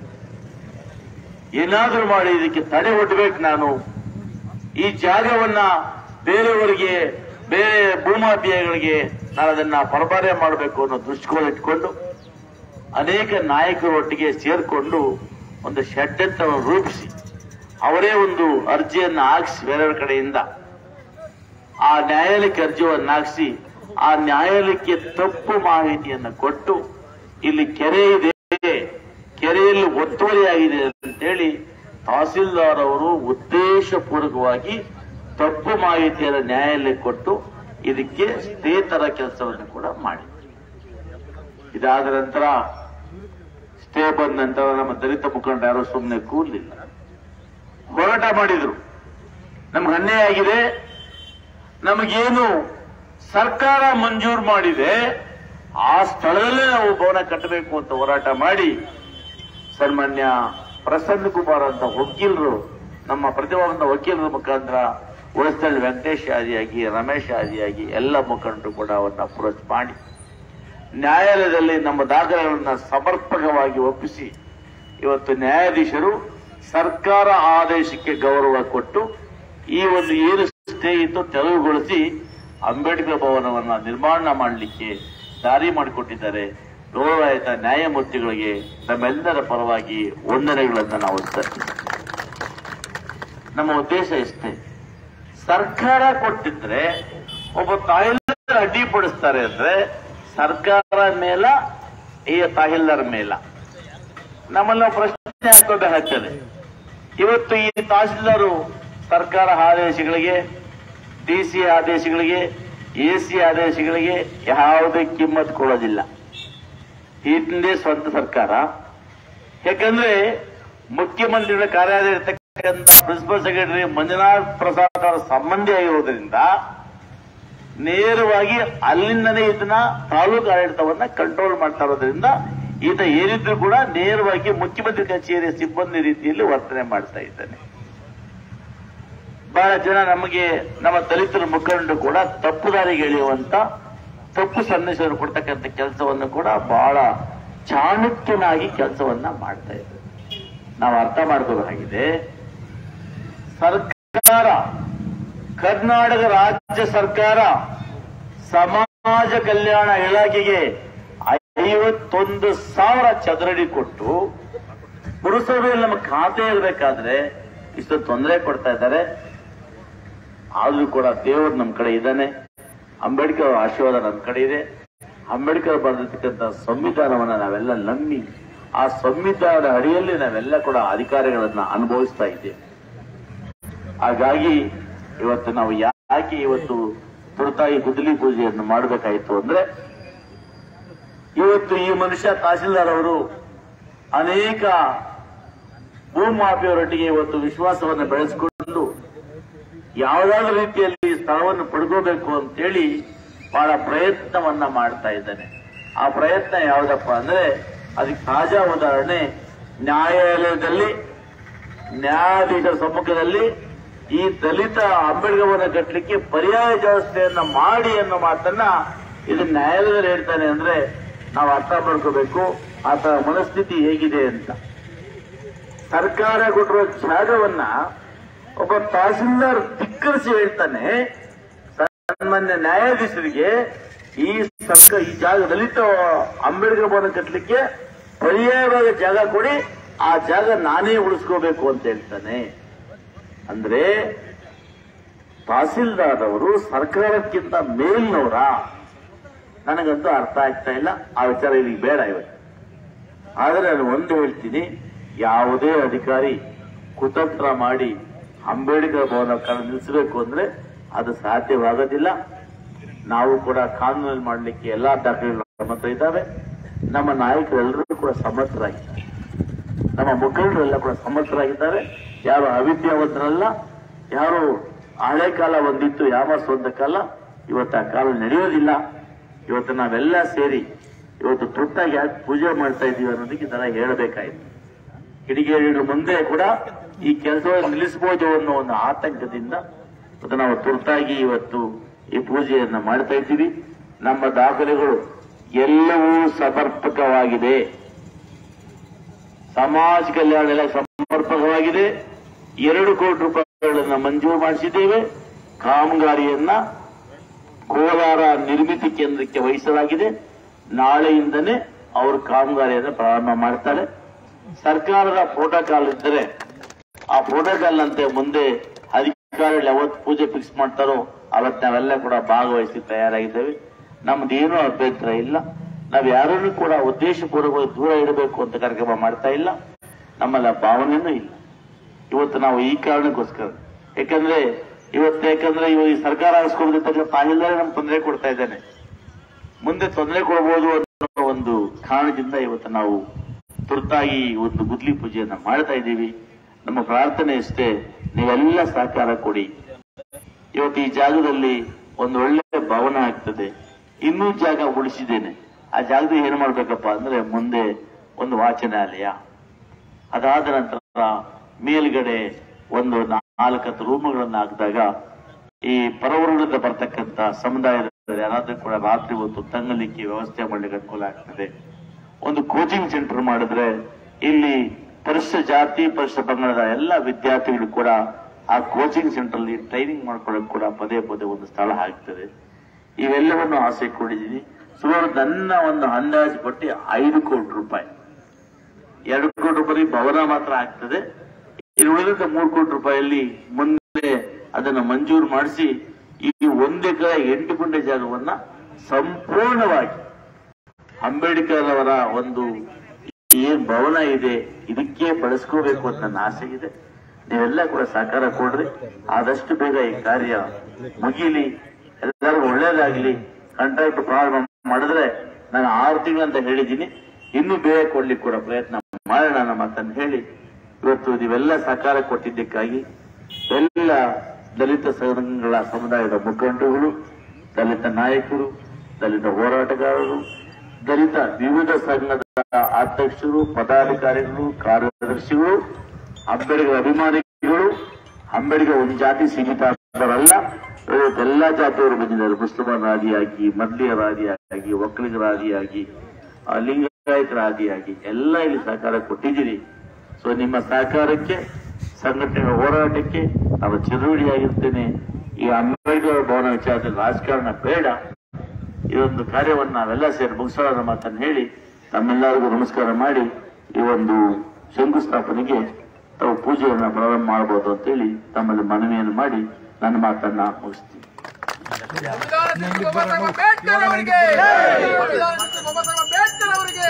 ಏನಾದರೂ ಮಾಡಿ ಇದಕ್ಕೆ ತಡೆ ಒಡ್ಬೇಕು ನಾನು ಈ ಜಾಗವನ್ನ ಬೇರೆಯವರಿಗೆ ಬೇರೆ ಭೂಮಾಫಿಯಾಗಳಿಗೆ ನಾನು ಅದನ್ನ ಪರಭಾರೆ ಮಾಡಬೇಕು ಅನ್ನೋ ದೃಷ್ಟಿಕೋನ ಇಟ್ಕೊಂಡು ಅನೇಕ ನಾಯಕರು ಒಟ್ಟಿಗೆ ಸೇರ್ಕೊಂಡು ಒಂದು ಶೆಡ್ ಅಂತ ರೂಪಿಸಿ ಅವರೇ ಒಂದು ಅರ್ಜಿಯನ್ನು ಹಾಕಿಸಿ ಬೇರೆಯವರ ಕಡೆಯಿಂದ ಆ ನ್ಯಾಯಾಲಯಕ್ಕೆ ಅರ್ಜಿಯನ್ನು ಹಾಕಿಸಿ ಆ ನ್ಯಾಯಾಲಯಕ್ಕೆ ತಪ್ಪು ಮಾಹಿತಿಯನ್ನು ಕೊಟ್ಟು ಇಲ್ಲಿ ಕೆರೆ ಇದೆ ಕೆರೆಯಲ್ಲಿ ಒತ್ತುವರಿಯಾಗಿದೆ ಅಂತೇಳಿ ತಹಸೀಲ್ದಾರ್ ಅವರು ಉದ್ದೇಶಪೂರ್ವಕವಾಗಿ ತಪ್ಪು ಮಾಹಿತಿಯನ್ನು ನ್ಯಾಯಾಲಯಕ್ಕೆ ಕೊಟ್ಟು ಇದಕ್ಕೆ ಸ್ಟೇ ತರ ಕೆಲಸವನ್ನು ಕೂಡ ಮಾಡಿದ್ರು ಇದಾದ ನಂತರ ಸ್ಟೇ ಬಂದ ನಂತರ ನಮ್ಮ ದಲಿತ ಮುಖಂಡ ಯಾರು ಸುಮ್ಮನೆ ಕೂರ್ಲಿಲ್ಲ ಹೋರಾಟ ಮಾಡಿದ್ರು ನಮ್ಗೆ ಅನ್ಯಾಯ ಆಗಿದೆ ನಮಗೇನು ಸರ್ಕಾರ ಮಂಜೂರು ಮಾಡಿದೆ ಆ ಸ್ಥಳದಲ್ಲೇ ನಾವು ಭವನ ಕಟ್ಟಬೇಕು ಅಂತ ಹೋರಾಟ ಮಾಡಿ ಸನ್ಮಾನ್ಯ ಪ್ರಸನ್ನ ಕುಮಾರ್ ಅಂತ ವಕೀಲರು ನಮ್ಮ ಪ್ರತಿಭಾವಂತ ವಕೀಲರ ಮುಖಾಂತರ ಉಳಿಸ್ತಳ್ಳಿ ವೆಂಕಟೇಶ್ ಆದಿಯಾಗಿ ರಮೇಶ್ ಆದಿಯಾಗಿ ಎಲ್ಲ ಮುಖಂಡರು ಕೂಡ ಅವನ್ನ ಅಪ್ರೋಚ್ ಮಾಡಿ ನ್ಯಾಯಾಲಯದಲ್ಲಿ ನಮ್ಮ ದಾಖಲೆಗಳನ್ನ ಸಮರ್ಪಕವಾಗಿ ಒಪ್ಪಿಸಿ ಇವತ್ತು ನ್ಯಾಯಾಧೀಶರು ಸರ್ಕಾರ ಆದೇಶಕ್ಕೆ ಗೌರವ ಕೊಟ್ಟು ಈ ಒಂದು ಏನು ಸ್ಟೇ ಇತ್ತು ತೆರವುಗೊಳಿಸಿ ಅಂಬೇಡ್ಕರ್ ಭವನವನ್ನ ನಿರ್ಮಾಣ ಮಾಡಲಿಕ್ಕೆ ದಾರಿ ಮಾಡಿಕೊಟ್ಟಿದ್ದಾರೆ ಗೌರವಾಯುತ ನ್ಯಾಯಮೂರ್ತಿಗಳಿಗೆ ನಮ್ಮೆಲ್ಲರ ಪರವಾಗಿ ವಂದನೆಗಳನ್ನು ನಾವು ಸಲ್ಲಿಸ್ತೇವೆ ನಮ್ಮ ಉದ್ದೇಶ ಇಷ್ಟೇ ಸರ್ಕಾರ ಕೊಟ್ಟಿದ್ರೆ ಒಬ್ಬ ತಾಯಿಲ್ದಾರ್ ಅಡ್ಡಿಪಡಿಸ್ತಾರೆ ಅಂದ್ರೆ ಸರ್ಕಾರ ಮೇಲ ಈ ತಾಹಿಲ್ದಾರ್ ಮೇಲ ನಮ್ಮಲ್ಲಿ ನಾವು ಪ್ರಶ್ನೆ ಹಾಕೋಬೇಕಾಗ್ತದೆ ಇವತ್ತು ಈ ತಹಸೀಲ್ದಾರು ಸರ್ಕಾರ ಆದೇಶಗಳಿಗೆ ಡಿಸಿ ಆದೇಶಗಳಿಗೆ ಎಸಿ ಆದೇಶಗಳಿಗೆ ಯಾವುದೇ ಕಿಮ್ಮತ್ ಕೊಡೋದಿಲ್ಲ ಹಿಂದೆ ಸ್ವಂತ ಸರ್ಕಾರ ಯಾಕಂದ್ರೆ ಮುಖ್ಯಮಂತ್ರಿಗಳ ಕಾರ್ಯಾಲಯ ಇರತಕ್ಕಂಥ ಪ್ರಿನ್ಸಿಪಲ್ ಸೆಕ್ರೆಟರಿ ಮಂಜುನಾಥ್ ಪ್ರಸಾದ್ ಅವರ ಸಂಬಂಧಿ ಆಗಿರೋದ್ರಿಂದ ನೇರವಾಗಿ ಅಲ್ಲಿಂದನೇ ಇದನ್ನ ತಾಲೂಕು ಆಡಳಿತವನ್ನ ಕಂಟ್ರೋಲ್ ಮಾಡ್ತಾ ಇರೋದ್ರಿಂದ ಈತ ಏನಿದ್ರು ಕೂಡ ನೇರವಾಗಿ ಮುಖ್ಯಮಂತ್ರಿ ಕಚೇರಿಯ ಸಿಬ್ಬಂದಿ ರೀತಿಯಲ್ಲಿ ವರ್ತನೆ ಮಾಡ್ತಾ ಇದ್ದಾನೆ ಬಹಳ ಜನ ನಮಗೆ ನಮ್ಮ ದಲಿತರ ಮುಖಂಡರು ಕೂಡ ತಪ್ಪು ದಾರಿಗೆ ಎಳೆಯುವಂತ ತಪ್ಪು ಸಂದೇಶವನ್ನು ಕೊಡ್ತಕ್ಕಂಥ ಕೆಲಸವನ್ನು ಕೂಡ ಬಹಳ ಚಾಣಕ್ಯನಾಗಿ ಕೆಲಸವನ್ನ ಮಾಡ್ತಾ ಇದ್ದಾರೆ ನಾವು ಅರ್ಥ ಮಾಡ್ಕೋಬೇಕಾಗಿದೆ ಸರ್ಕಾರ ಕರ್ನಾಟಕ ರಾಜ್ಯ ಸರ್ಕಾರ ಸಮಾಜ ಕಲ್ಯಾಣ ಇಲಾಖೆಗೆ ಐವತ್ತೊಂದು ಸಾವಿರ ಚದರಡಿ ಕೊಟ್ಟು ಪುರಸಭೆಯಲ್ಲಿ ನಮ್ಮ ಖಾತೆ ಇರಬೇಕಾದ್ರೆ ಇಷ್ಟು ತೊಂದರೆ ಕೊಡ್ತಾ ಇದ್ದಾರೆ ಆದ್ರೂ ಕೂಡ ದೇವರು ನಮ್ಮ ಕಡೆ ಇದ್ದಾನೆ ಅಂಬೇಡ್ಕರ್ ಅವರ ಆಶೀರ್ವಾದ ನಮ್ಮ ಕಡೆ ಇದೆ ಅಂಬೇಡ್ಕರ್ ಬರೆದಿರ್ತಕ್ಕಂಥ ಸಂವಿಧಾನವನ್ನ ನಾವೆಲ್ಲ ನಂಬಿ ಆ ಸಂವಿಧಾನದ ಅಡಿಯಲ್ಲಿ ನಾವೆಲ್ಲ ಕೂಡ ಅಧಿಕಾರಿಗಳನ್ನ ಅನುಭವಿಸ್ತಾ ಇದ್ದೇವೆ ಹಾಗಾಗಿ ಇವತ್ತು ನಾವು ಯಾಕೆ ಇವತ್ತು ತುರ್ತಾಗಿ ಗುದ್ದಲಿ ಪೂಜೆಯನ್ನು ಮಾಡಬೇಕಾಯಿತು ಅಂದ್ರೆ ಇವತ್ತು ಈ ಮನುಷ್ಯ ತಹಸೀಲ್ದಾರ್ ಅವರು ಅನೇಕ ಭೂಮಾಫಿಯವರೊಟ್ಟಿಗೆ ಇವತ್ತು ವಿಶ್ವಾಸವನ್ನು ಬೆಳೆಸಿಕೊಂಡು ಯಾವುದಾದ್ರೂ ರೀತಿಯಲ್ಲಿ ಸ್ಥಳವನ್ನು ಪಡ್ಕೋಬೇಕು ಅಂತೇಳಿ ಬಹಳ ಪ್ರಯತ್ನವನ್ನ ಮಾಡ್ತಾ ಇದ್ದಾನೆ ಆ ಪ್ರಯತ್ನ ಯಾವುದಪ್ಪ ಅಂದ್ರೆ ಅದಕ್ಕೆ ತಾಜಾ ಉದಾಹರಣೆ ನ್ಯಾಯಾಲಯದಲ್ಲಿ ನ್ಯಾಯಾಧೀಶರ ಸಮ್ಮುಖದಲ್ಲಿ ಈ ದಲಿತ ಅಂಬೇಡ್ಕರ್ವನ್ನ ಕಟ್ಟಲಿಕ್ಕೆ ಪರ್ಯಾಯ ವ್ಯವಸ್ಥೆಯನ್ನ ಮಾಡಿ ಅನ್ನೋ ಮಾತನ್ನ ಇದು ನ್ಯಾಯಾಲಯದಲ್ಲಿ ಹೇಳ್ತಾನೆ ಅಂದ್ರೆ ನಾವು ಅರ್ಥ ಮಾಡ್ಕೋಬೇಕು ಆತ ಮನಸ್ಥಿತಿ ಹೇಗಿದೆ ಅಂತ ಸರ್ಕಾರ ಕೊಟ್ಟಿರೋ ಜಾಗವನ್ನ ಒಬ್ಬ ತಹಸೀಲ್ದಾರ್ ಧಿಕ್ಕರಿಸಿ ಹೇಳ್ತಾನೆ ಸನ್ಮಾನ್ಯ ನ್ಯಾಯಾಧೀಶರಿಗೆ ಈ ಸರ್ಕ ಈ ಜಾಗ ದಲಿತ ಅಂಬೇಡ್ಕರ್ ಭವನ ಕಟ್ಟಲಿಕ್ಕೆ ಪರ್ಯಾಯವಾಗಿ ಜಾಗ ಕೊಡಿ ಆ ಜಾಗ ನಾನೇ ಉಳಿಸ್ಕೋಬೇಕು ಅಂತ ಹೇಳ್ತಾನೆ ಅಂದ್ರೆ ತಹಸೀಲ್ದಾರ್ ಅವರು ಸರ್ಕಾರಕ್ಕಿಂತ ಮೇಲ್ನವರ ನನಗಂತೂ ಅರ್ಥ ಆಗ್ತಾ ಇಲ್ಲ ಆ ವಿಚಾರ ಇಲ್ಲಿ ಬೇಡ ಇವತ್ತು ಆದರೆ ನಾನು ಒಂದು ಹೇಳ್ತೀನಿ ಯಾವುದೇ ಅಧಿಕಾರಿ ಕುತಂತ್ರ ಮಾಡಿ ಅಂಬೇಡ್ಕರ್ ಭವನ ಕಣ ನಿಲ್ಲಿಸಬೇಕು ಅಂದ್ರೆ ಅದು ಸಾಧ್ಯವಾಗೋದಿಲ್ಲ ನಾವು ಕೂಡ ಕಾನೂನಲ್ಲಿ ಮಾಡಲಿಕ್ಕೆ ಎಲ್ಲಾ ದಾಖಲೆಗಳು ನಮ್ಮ ಹತ್ರ ಇದ್ದಾವೆ ನಮ್ಮ ನಾಯಕರೆಲ್ಲರೂ ಕೂಡ ಸಮರ್ಥರಾಗಿದ್ದಾರೆ ನಮ್ಮ ಮುಖಂಡರೆಲ್ಲ ಕೂಡ ಸಮರ್ಥರಾಗಿದ್ದಾರೆ ಯಾರು ಅವಿದ್ಯಾವಂತರಲ್ಲ ಯಾರು ಹಳೆ ಕಾಲ ಒಂದಿತ್ತು ಯಾವ ಸ್ವಂತ ಕಾಲ ಇವತ್ತು ಆ ಕಾಲ ನಡೆಯೋದಿಲ್ಲ ಇವತ್ತು ನಾವೆಲ್ಲ ಸೇರಿ ಇವತ್ತು ತುರ್ತಾಗಿ ಯಾಕೆ ಪೂಜೆ ಮಾಡ್ತಾ ಇದೀವಿ ಅನ್ನೋದಕ್ಕೆ ಇದನ್ನ ಹೇಳಬೇಕಾಯ್ತು ಕಿಡಿಗೇರಿಗಳ ಮುಂದೆ ಕೂಡ ಈ ಕೆಲಸವನ್ನು ನಿಲ್ಲಿಸಬಹುದು ಅನ್ನೋ ಒಂದು ಆತಂಕದಿಂದ ಇವತ್ತು ನಾವು ತುರ್ತಾಗಿ ಇವತ್ತು ಈ ಪೂಜೆಯನ್ನ ಮಾಡ್ತಾ ಇದ್ದೀವಿ ನಮ್ಮ ದಾಖಲೆಗಳು ಎಲ್ಲವೂ ಸಮರ್ಪಕವಾಗಿದೆ ಸಮಾಜ ಕಲ್ಯಾಣ ಇಲಾಖೆ ಸಮರ್ಪಕವಾಗಿದೆ ಎರಡು ಕೋಟಿ ರೂಪಾಯಿಗಳನ್ನ ಮಂಜೂರು ಮಾಡಿಸಿದ್ದೇವೆ ಕಾಮಗಾರಿಯನ್ನ ಕೋಲಾರ ನಿರ್ಮಿತಿ ಕೇಂದ್ರಕ್ಕೆ ವಹಿಸಲಾಗಿದೆ ನಾಳೆಯಿಂದನೇ ಅವರು ಕಾಮಗಾರಿಯನ್ನು ಪ್ರಾರಂಭ ಮಾಡ್ತಾರೆ ಸರ್ಕಾರದ ಪ್ರೋಟೋಕಾಲ್ ಇದ್ದರೆ ಆ ಪ್ರೋಟೋಕಾಲ್ ನಂತೆ ಮುಂದೆ ಅಧಿಕಾರಿಗಳು ಯಾವತ್ತು ಪೂಜೆ ಫಿಕ್ಸ್ ಮಾಡ್ತಾರೋ ಅವತ್ತು ನಾವೆಲ್ಲ ಕೂಡ ಭಾಗವಹಿಸಿ ತಯಾರಾಗಿದ್ದೇವೆ ನಮ್ದೇನೂ ಅಭ್ಯಂತರ ಇಲ್ಲ ನಾವು ಯಾರನ್ನು ಕೂಡ ಉದ್ದೇಶಪೂರ್ವಕವಾಗಿ ದೂರ ಇಡಬೇಕು ಅಂತ ಕಾರ್ಯಕ್ರಮ ಮಾಡ್ತಾ ಇಲ್ಲ ನಮ್ಮಲ್ಲ ಭಾವನೆನೂ ಇಲ್ಲ ಇವತ್ತು ನಾವು ಈ ಕಾರಣಕ್ಕೋಸ್ಕರ ಯಾಕಂದ್ರೆ ಇವತ್ತು ಯಾಕಂದ್ರೆ ಇವ ಈ ಸರ್ಕಾರ ಆರಿಸ್ಕೊಂಡಿರ್ತಕ್ಕ ತಾಯಿಲ್ಲದೆ ನಮ್ಗೆ ತೊಂದರೆ ಕೊಡ್ತಾ ಇದ್ದಾನೆ ಮುಂದೆ ತೊಂದರೆ ಕೊಡಬಹುದು ಅನ್ನೋ ಒಂದು ಕಾರಣದಿಂದ ಇವತ್ತು ನಾವು ತುರ್ತಾಗಿ ಒಂದು ಗುದ್ಲಿ ಪೂಜೆಯನ್ನ ಮಾಡ್ತಾ ಇದ್ದೀವಿ ನಮ್ಮ ಪ್ರಾರ್ಥನೆ ಇಷ್ಟೇ ನೀವೆಲ್ಲ ಸಹಕಾರ ಕೊಡಿ ಇವತ್ತು ಈ ಜಾಗದಲ್ಲಿ ಒಂದು ಒಳ್ಳೆ ಭವನ ಆಗ್ತದೆ ಇನ್ನೂ ಜಾಗ ಉಳಿಸಿದ್ದೇನೆ ಆ ಜಾಗದಲ್ಲಿ ಏನ್ ಮಾಡ್ಬೇಕಪ್ಪ ಅಂದ್ರೆ ಮುಂದೆ ಒಂದು ವಾಚನಾಲಯ ಅದಾದ ನಂತರ ಮೇಲ್ಗಡೆ ಒಂದು ನಾಲ್ಕತ್ತು ರೂಮುಗಳನ್ನು ಹಾಕಿದಾಗ ಈ ಪರವರ್ಗದಿಂದ ಬರ್ತಕ್ಕಂತ ಸಮುದಾಯದ ಯಾರಾದ್ರೂ ಕೂಡ ರಾತ್ರಿ ಹೊತ್ತು ತಂಗಲಿಕ್ಕೆ ವ್ಯವಸ್ಥೆ ಮಾಡಲಿಕ್ಕೆ ಅನುಕೂಲ ಆಗ್ತದೆ ಒಂದು ಕೋಚಿಂಗ್ ಸೆಂಟರ್ ಮಾಡಿದ್ರೆ ಇಲ್ಲಿ ಪರಿಶಿಷ್ಟ ಜಾತಿ ಪರಿಶಿಷ್ಟ ಪಂಗಡದ ಎಲ್ಲ ವಿದ್ಯಾರ್ಥಿಗಳು ಕೂಡ ಆ ಕೋಚಿಂಗ್ ಸೆಂಟರ್ ಅಲ್ಲಿ ಟ್ರೈನಿಂಗ್ ಮಾಡ್ಕೊಳ್ಳೋಕೆ ಕೂಡ ಪದೇ ಪದೇ ಒಂದು ಸ್ಥಳ ಆಗ್ತದೆ ಇವೆಲ್ಲವನ್ನು ಆಸೆ ಕೊಡಿದ್ದೀನಿ ಸುಮಾರು ನನ್ನ ಒಂದು ಅಂದಾಜು ಪಟ್ಟಿ ಐದು ಕೋಟಿ ರೂಪಾಯಿ ಎರಡು ಕೋಟಿ ರೂಪಾಯಿ ಭವನ ಮಾತ್ರ ಆಗ್ತದೆ ಇನ್ನು ಉಳಿದಂತ ಮೂರು ಕೋಟಿ ರೂಪಾಯಿಯಲ್ಲಿ ಮುಂದೆ ಅದನ್ನು ಮಂಜೂರು ಮಾಡಿಸಿ ಈ ಒಂದು ಎಕರೆ ಎಂಟು ಗುಂಟೆ ಜಾಗವನ್ನ ಸಂಪೂರ್ಣವಾಗಿ ಅಂಬೇಡ್ಕರ್ ಅವರ ಒಂದು ಏನ್ ಭವನ ಇದೆ ಇದಕ್ಕೆ ಬಳಸ್ಕೋಬೇಕು ಅಂತ ನನ್ನ ಆಸೆ ಇದೆ ನೀವೆಲ್ಲ ಕೂಡ ಸಹಕಾರ ಕೊಡ್ರಿ ಆದಷ್ಟು ಬೇಗ ಈ ಕಾರ್ಯ ಮುಗೀಲಿ ಎಲ್ಲರಿಗೂ ಒಳ್ಳೇದಾಗ್ಲಿ ಕಾಂಟ್ರಾಕ್ಟ್ ಪ್ರಾರಂಭ ಮಾಡಿದ್ರೆ ನಾನು ಆರು ತಿಂಗಳಂತ ಹೇಳಿದ್ದೀನಿ ಇನ್ನೂ ಬೇಗ ಕೊಡ್ಲಿಕ್ಕೆ ಕೂಡ ಪ್ರಯತ್ನ ಮಾಡೋಣ ಅನ್ನೋ ಮಾತನ್ನು ಹೇಳಿ ಇವತ್ತು ನೀವೆಲ್ಲ ಸಹಕಾರ ಕೊಟ್ಟಿದ್ದಕ್ಕಾಗಿ ಎಲ್ಲ ದಲಿತ ಸಂಘಗಳ ಸಮುದಾಯದ ಮುಖಂಡರುಗಳು ದಲಿತ ನಾಯಕರು ದಲಿತ ಹೋರಾಟಗಾರರು ದಲಿತ ವಿವಿಧ ಸಂಘದ ಅಧ್ಯಕ್ಷರು ಪದಾಧಿಕಾರಿಗಳು ಕಾರ್ಯದರ್ಶಿಗಳು ಅಂಬೇಡ್ಕರ್ ಅಭಿಮಾನಿಗಳು ಅಂಬೇಡ್ಕರ್ ಒಂದು ಜಾತಿ ಸೀಮಿತ ಆದವರಲ್ಲ ಇವತ್ತು ಎಲ್ಲಾ ಜಾತಿಯವರು ಬಂದಿದ್ದಾರೆ ಮುಸ್ಲಿಮರಾದಿಯಾಗಿ ಮದ್ಲಿಯರಾದಿಯಾಗಿ ಒಕ್ಕಲಿಗರಾದಿಯಾಗಿ ಆ, ಲಿಂಗಾಯತರಾದಿಯಾಗಿ ಎಲ್ಲ ಇಲ್ಲಿ ಸಹಕಾರ ಕೊಟ್ಟಿದ್ದೀರಿ ಸೊ ನಿಮ್ಮ ಸಹಕಾರಕ್ಕೆ ಸಂಘಟನೆಗಳ ಹೋರಾಟಕ್ಕೆ ನಾವು ಚಿರುಡಿಯಾಗಿರ್ತೇನೆ ಈ ಅಂಬೇಡ್ಕರ್ ಭವನ ವಿಚಾರದಲ್ಲಿ ರಾಜಕಾರಣ ಬೇಡ ಇದೊಂದು ಕಾರ್ಯವನ್ನು ನಾವೆಲ್ಲ ಸೇರಿ ಮುಗಿಸೋಣ ಅನ್ನೋ ಮಾತನ್ನು ಹೇಳಿ ತಮ್ಮೆಲ್ಲರಿಗೂ ನಮಸ್ಕಾರ ಮಾಡಿ ಈ ಒಂದು ಶಂಕುಸ್ಥಾಪನೆಗೆ ತಾವು ಪೂಜೆಯನ್ನು ಪ್ರಾರಂಭ ಮಾಡಬಹುದು ಅಂತೇಳಿ ತಮ್ಮಲ್ಲಿ ಮನವಿಯನ್ನು ಮಾಡಿ ನನ್ನ ಮಾತನ್ನ ಮುಗಿಸ್ತೀನಿ ಬಾಬಾ ಸಾಹೇಬ್ ಅಂಬೇಡ್ಕರ್ ಅವರಿಗೆ ಸಂವಿಧಾನ ಬಾಬಾ ಸಾಹೇಬ್ ಅಂಬೇಡ್ಕರ್ ಅವರಿಗೆ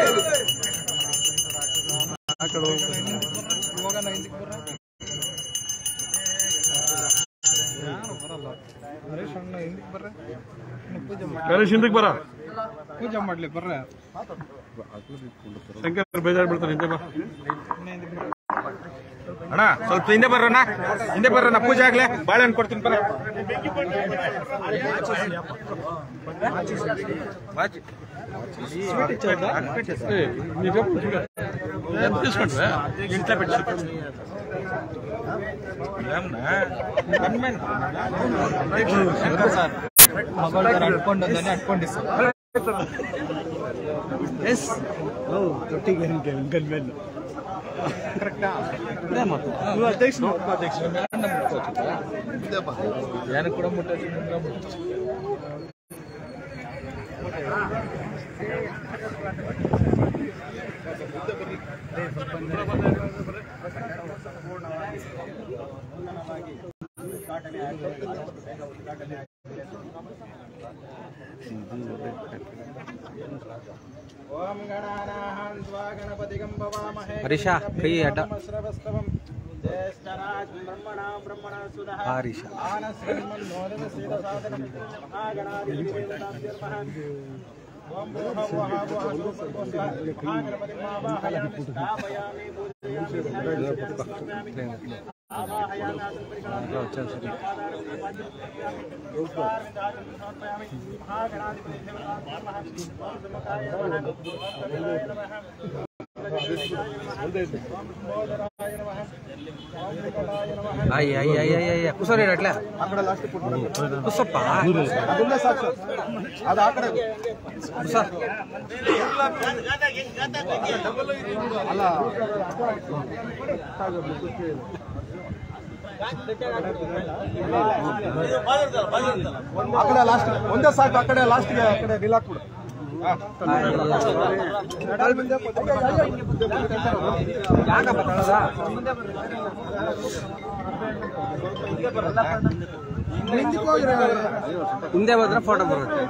ಗಣೇಶ್ ಹಿಂದಕ್ಕೆ ಬರ ಪೂಜೆ ಮಾಡ್ಲಿ ಬರ್ರ ಶಂಕರ್ ಬೇಜಾರ್ ಬಿಡ್ತಾರೆ ಹಿಂದೆ ಬಾ ಅಣ್ಣ ಸ್ವಲ್ಪ ಹಿಂದೆ ಬರ್ರಣ್ಣ ಹಿಂದೆ ಬರ್ರಣ್ಣ ಪೂಜೆ ಆಗ್ಲೇ ಬಾಳೆಹಣ್ಣು ಕೊಡ್ತೀನಿ ಬರ ಏ, ನೀವ್ ಎಪ್ಪ ಸುಮ್ನೆ? ಎಪ್ಪ ತಿಸ್ಕೊಂಡ್ವೆ? ಅಡ್ಕೊಂಡು ಅಡ್ಕೊಂಡಿ ಸರ್ ಎಸ್ ಯಾರು ಕೂಡ ಮುಟ್ಟ ಓಂ ಗಣಾನಾಹಂ ಸ್ವಾ ಗಣಪತಿಗಂ ಭವಾಮಹೇ ಹರೀಶ ಕೈ ಅಡ್ಡ ಶ್ರವಸ್ತವಂ ಜ್ಯೇಷ್ಠರಾಜ್ ಬ್ರಹ್ಮಣ ಬ್ರಹ್ಮಣ ಸುಧಃ ಹರೀಶ ಆನಸ್ಮನ್ಮೋದನ ಸೇದ ಸಾಧನಂ ಮಹಾಗಣಾಧಿಪತಿರ್ಮಃ ಓಂ ಭೂಹ ಭುವಃ ಭುವಃ ಸೂಪರ್ಕೋಸ್ತ ಮಹಾಗಣಪತಿಂ ಆವಾಹಯಾಮಿ ಸ್ಥಾಪಯಾಮಿ ಪೂಜಯಾಮಿ ಆವಾಹಯಾಮಿ ಆಸನಪರಿಕರಾಮಿ ಸಮರ್ಪಯಾಮಿ ಮಹಾಗಣಾಧಿಪತಿ ದೇವತಾಭ್ಯರ್ಮಃ ಓಂ ಸುಮುಖಾಯ ನಮಃ ಓಂ ಕಪಿಲಾಯ ನಮಃ ಅಯ್ಯ ಅಯ್ಯ ಅಯ್ಯ ಅಯ್ಯ ಅಯ್ಯ ಕುಸರಿ ಅಟ್ಲ ಕುಸಪ್ಪ ಅದು ಆ ಕಡೆ ಕುಸ ಆ ಕಡೆ ಲಾಸ್ಟ್ ಒಂದೇ ಸಾಕು ಆ ಕಡೆ ಲಾಸ್ಟ್ಗೆ ಆ ಕಡೆ ರಿಲಾಕ್ ಬಿಡು ಯಾಕಪ್ಪ ತಳದ ಹಿಂದೆ ಹೋದ್ರೆ ಫೋಟೋ ಬರುತ್ತೆ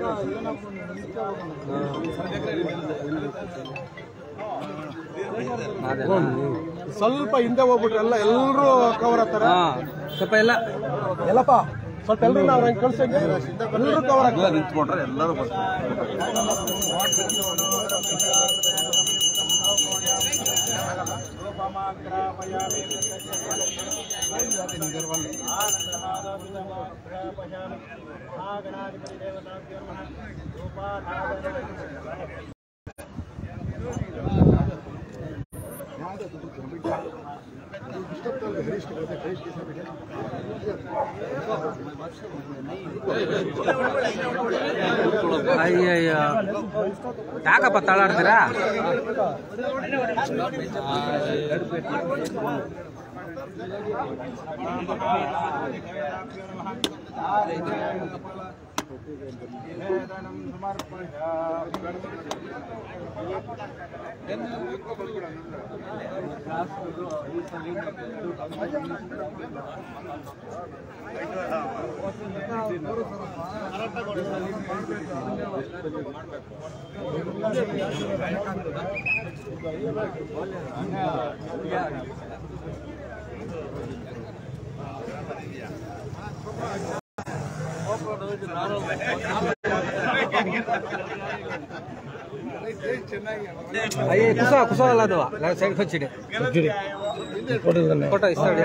ಅದೇ ಸ್ವಲ್ಪ ಹಿಂದೆ ಹೋಗ್ಬಿಟ್ರೆ ಎಲ್ಲ ಎಲ್ಲರೂ ಕವರ್ ಆಗ್ತಾರೆ ಹಾ ಸ್ವಲ್ಪ ಎಲ್ಲ ಎಲ್ಲಪ್ಪ ಸ್ವಲ್ಪ ಎಲ್ಲರೂ ನಾವು ಹೆಂಗ್ ಕಳ್ಸಂಗೆ ಎಲ್ಲರೂ ಕವರ್ ಆಗ್ತಾರೆ ನಿಂತ್ಕೊಂಡ್ರೆ ಎಲ್ಲರೂ ಬರ್ತಾರೆ ಅಯ್ಯಯ್ಯ ಯಾಕಪ್ಪ ತಳ್ಳಾಡ್ತೀರಾ निवेदनं అయ్యే కుసా కుసా అలా సైడ్ వచ్చిడే ఫోటో ఇస్తాడు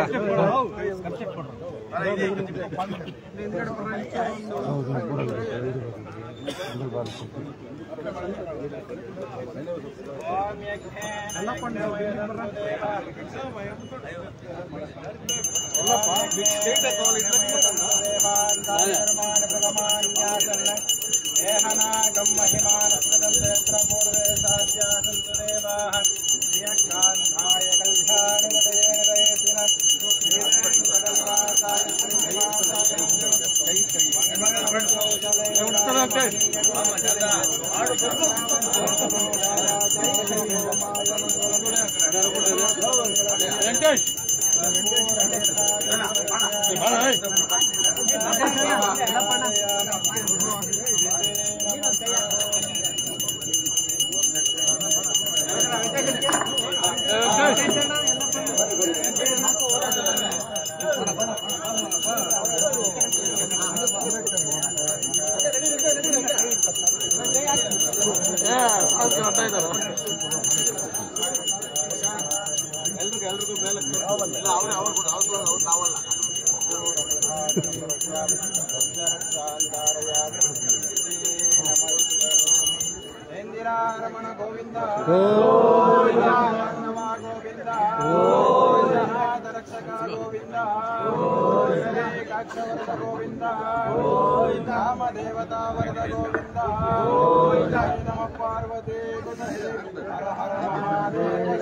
ఏహనాగం మహిమానస్పదం క్షేత్ర పూర్వే సాధ్యాసంతు దేవాః శ్రియకాంతాయ కళ్యాణిమతయే నిదయతిన ఇందిరారమణ గోవింద గోవింద గోవింద రక్షక గోవింద కాక్షవరద గోవింద రామ దేవతా వరద గోవింద నమ పార్వతీ హర హర మహాదేవ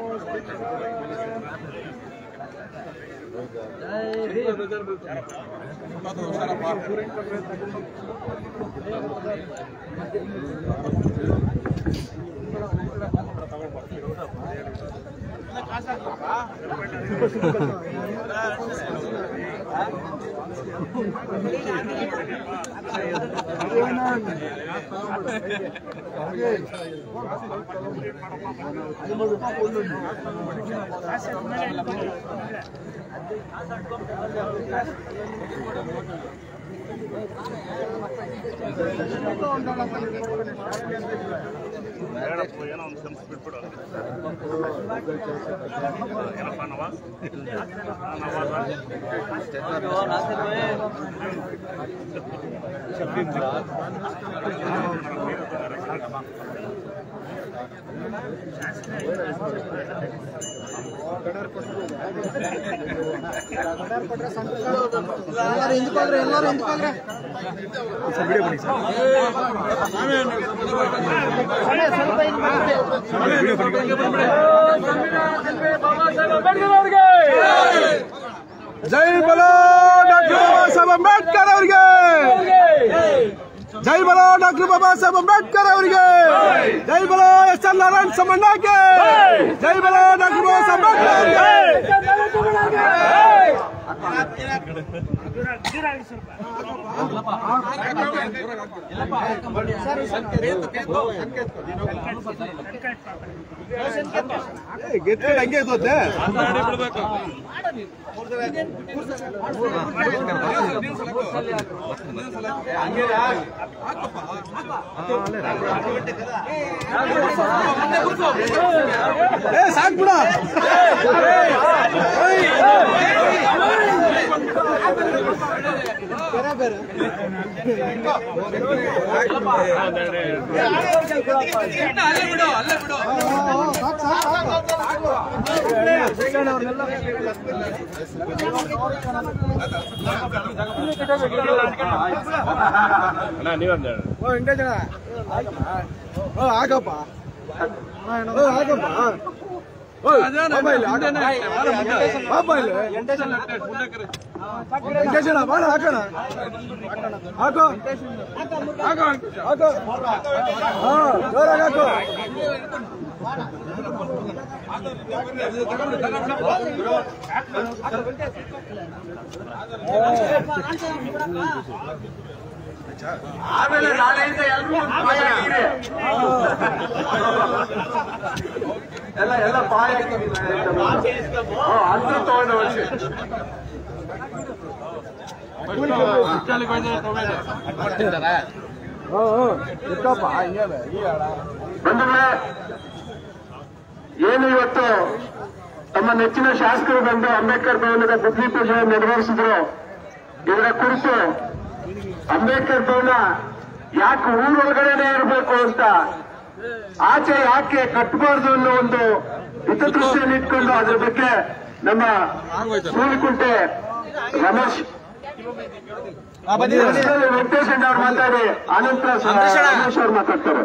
ಜೈ ಬಲೋ ಡಾಕ್ಟರ್ ಬಾಬಾ ಸಾಹೇಬ್ ಅಂಬೇಡ್ಕರ್ ಅವರಿಗೆ ಜೈ ಬಲೋ ಡಾಕ್ಟರ್ ಬಾಬಾ ಸಾಹೇಬ್ ಅಂಬೇಡ್ಕರ್ ಅವರಿಗೆ ಜೈ ಬಲೋ ಎಸ್ ಎಲ್ ನಾರಾಯಣ್ ಸಮಣ್ಣಗೆ ಜೈ ಬಲೋ ಡಾಕ್ಟರ್ ಬಾಬಾ ಸಾಹೇಬ್ ಅಂಬೇಡ್ಕರ್ ಅವರಿಗೆ ಗೆದ್ದೆ ಹಂಗೆ ಇದ್ದೋತೆ ಏ ಸಾಕ್ ಬಿಡ ಓ ವೆಂಕಟೇಶಣ್ಣ ಓ ಆಗಪ್ಪ ಓ ಆಗಪ್ಪ ಓಯ್, ಬಾಬಾ ಇಲ್ಲಿ, ಬಾಬಾ ಇಲ್ಲಿ. ವೆಂಕಟೇಶಣ್ಣ, ಬಾಳ ಹಾಕೋಣ ಹಾಕೋ ಹಾಕೋ ಹಾಕೋ ಹಾ ಜೋರಾಗಿ ಹಾಕೋ ಆಮೇಲೆ ನಾಳೆಯಿಂದ ಎಲ್ಲರೂ ಪಾಯ ಹಾಕಿರಿ. ಎಲ್ಲ ಎಲ್ಲ ಪಾಯ ಹಾಕಿರಿ. ಹಾ, ಅದ್ರ ತಗೊಂಡು ಹೋಗಿ. ಹ್ಞೂ ಹ್ಞೂ ಎತ್ತಪ್ಪ ಹಿಂಗೇನೆ ಈ ಆಡ ಬಂಧುಗಳೇ ಏನು ಇವತ್ತು ತಮ್ಮ ನೆಚ್ಚಿನ ಶಾಸಕರು ಬಂದು ಅಂಬೇಡ್ಕರ್ ಭವನದ ಬುದ್ಧಿ ಪೂಜೆ ನೆರವೇರಿಸಿದ್ರು ಇದರ ಕುರಿತು ಅಂಬೇಡ್ಕರ್ ಭವನ ಯಾಕೆ ಊರೊಳಗಡೆನೆ ಇರಬೇಕು ಅಂತ ಆಚೆ ಯಾಕೆ ಕಟ್ಟಬಾರ್ದು ಅನ್ನೋ ಒಂದು ಹಿತದೃಷ್ಟಿಯನ್ನು ಇಟ್ಕೊಂಡು ಅದ್ರ ಬಗ್ಗೆ ನಮ್ಮ ಸೂಲಿಕುಂಟೆ ರಮೇಶ್ ವೆಂಕಟೇಶ್ ಅಣ್ಣ ಅವ್ರು ಮಾತಾಡಿ ಆನಂತರ ರಮೇಶ್ ಅವ್ರು ಮಾತಾಡ್ತಾರೆ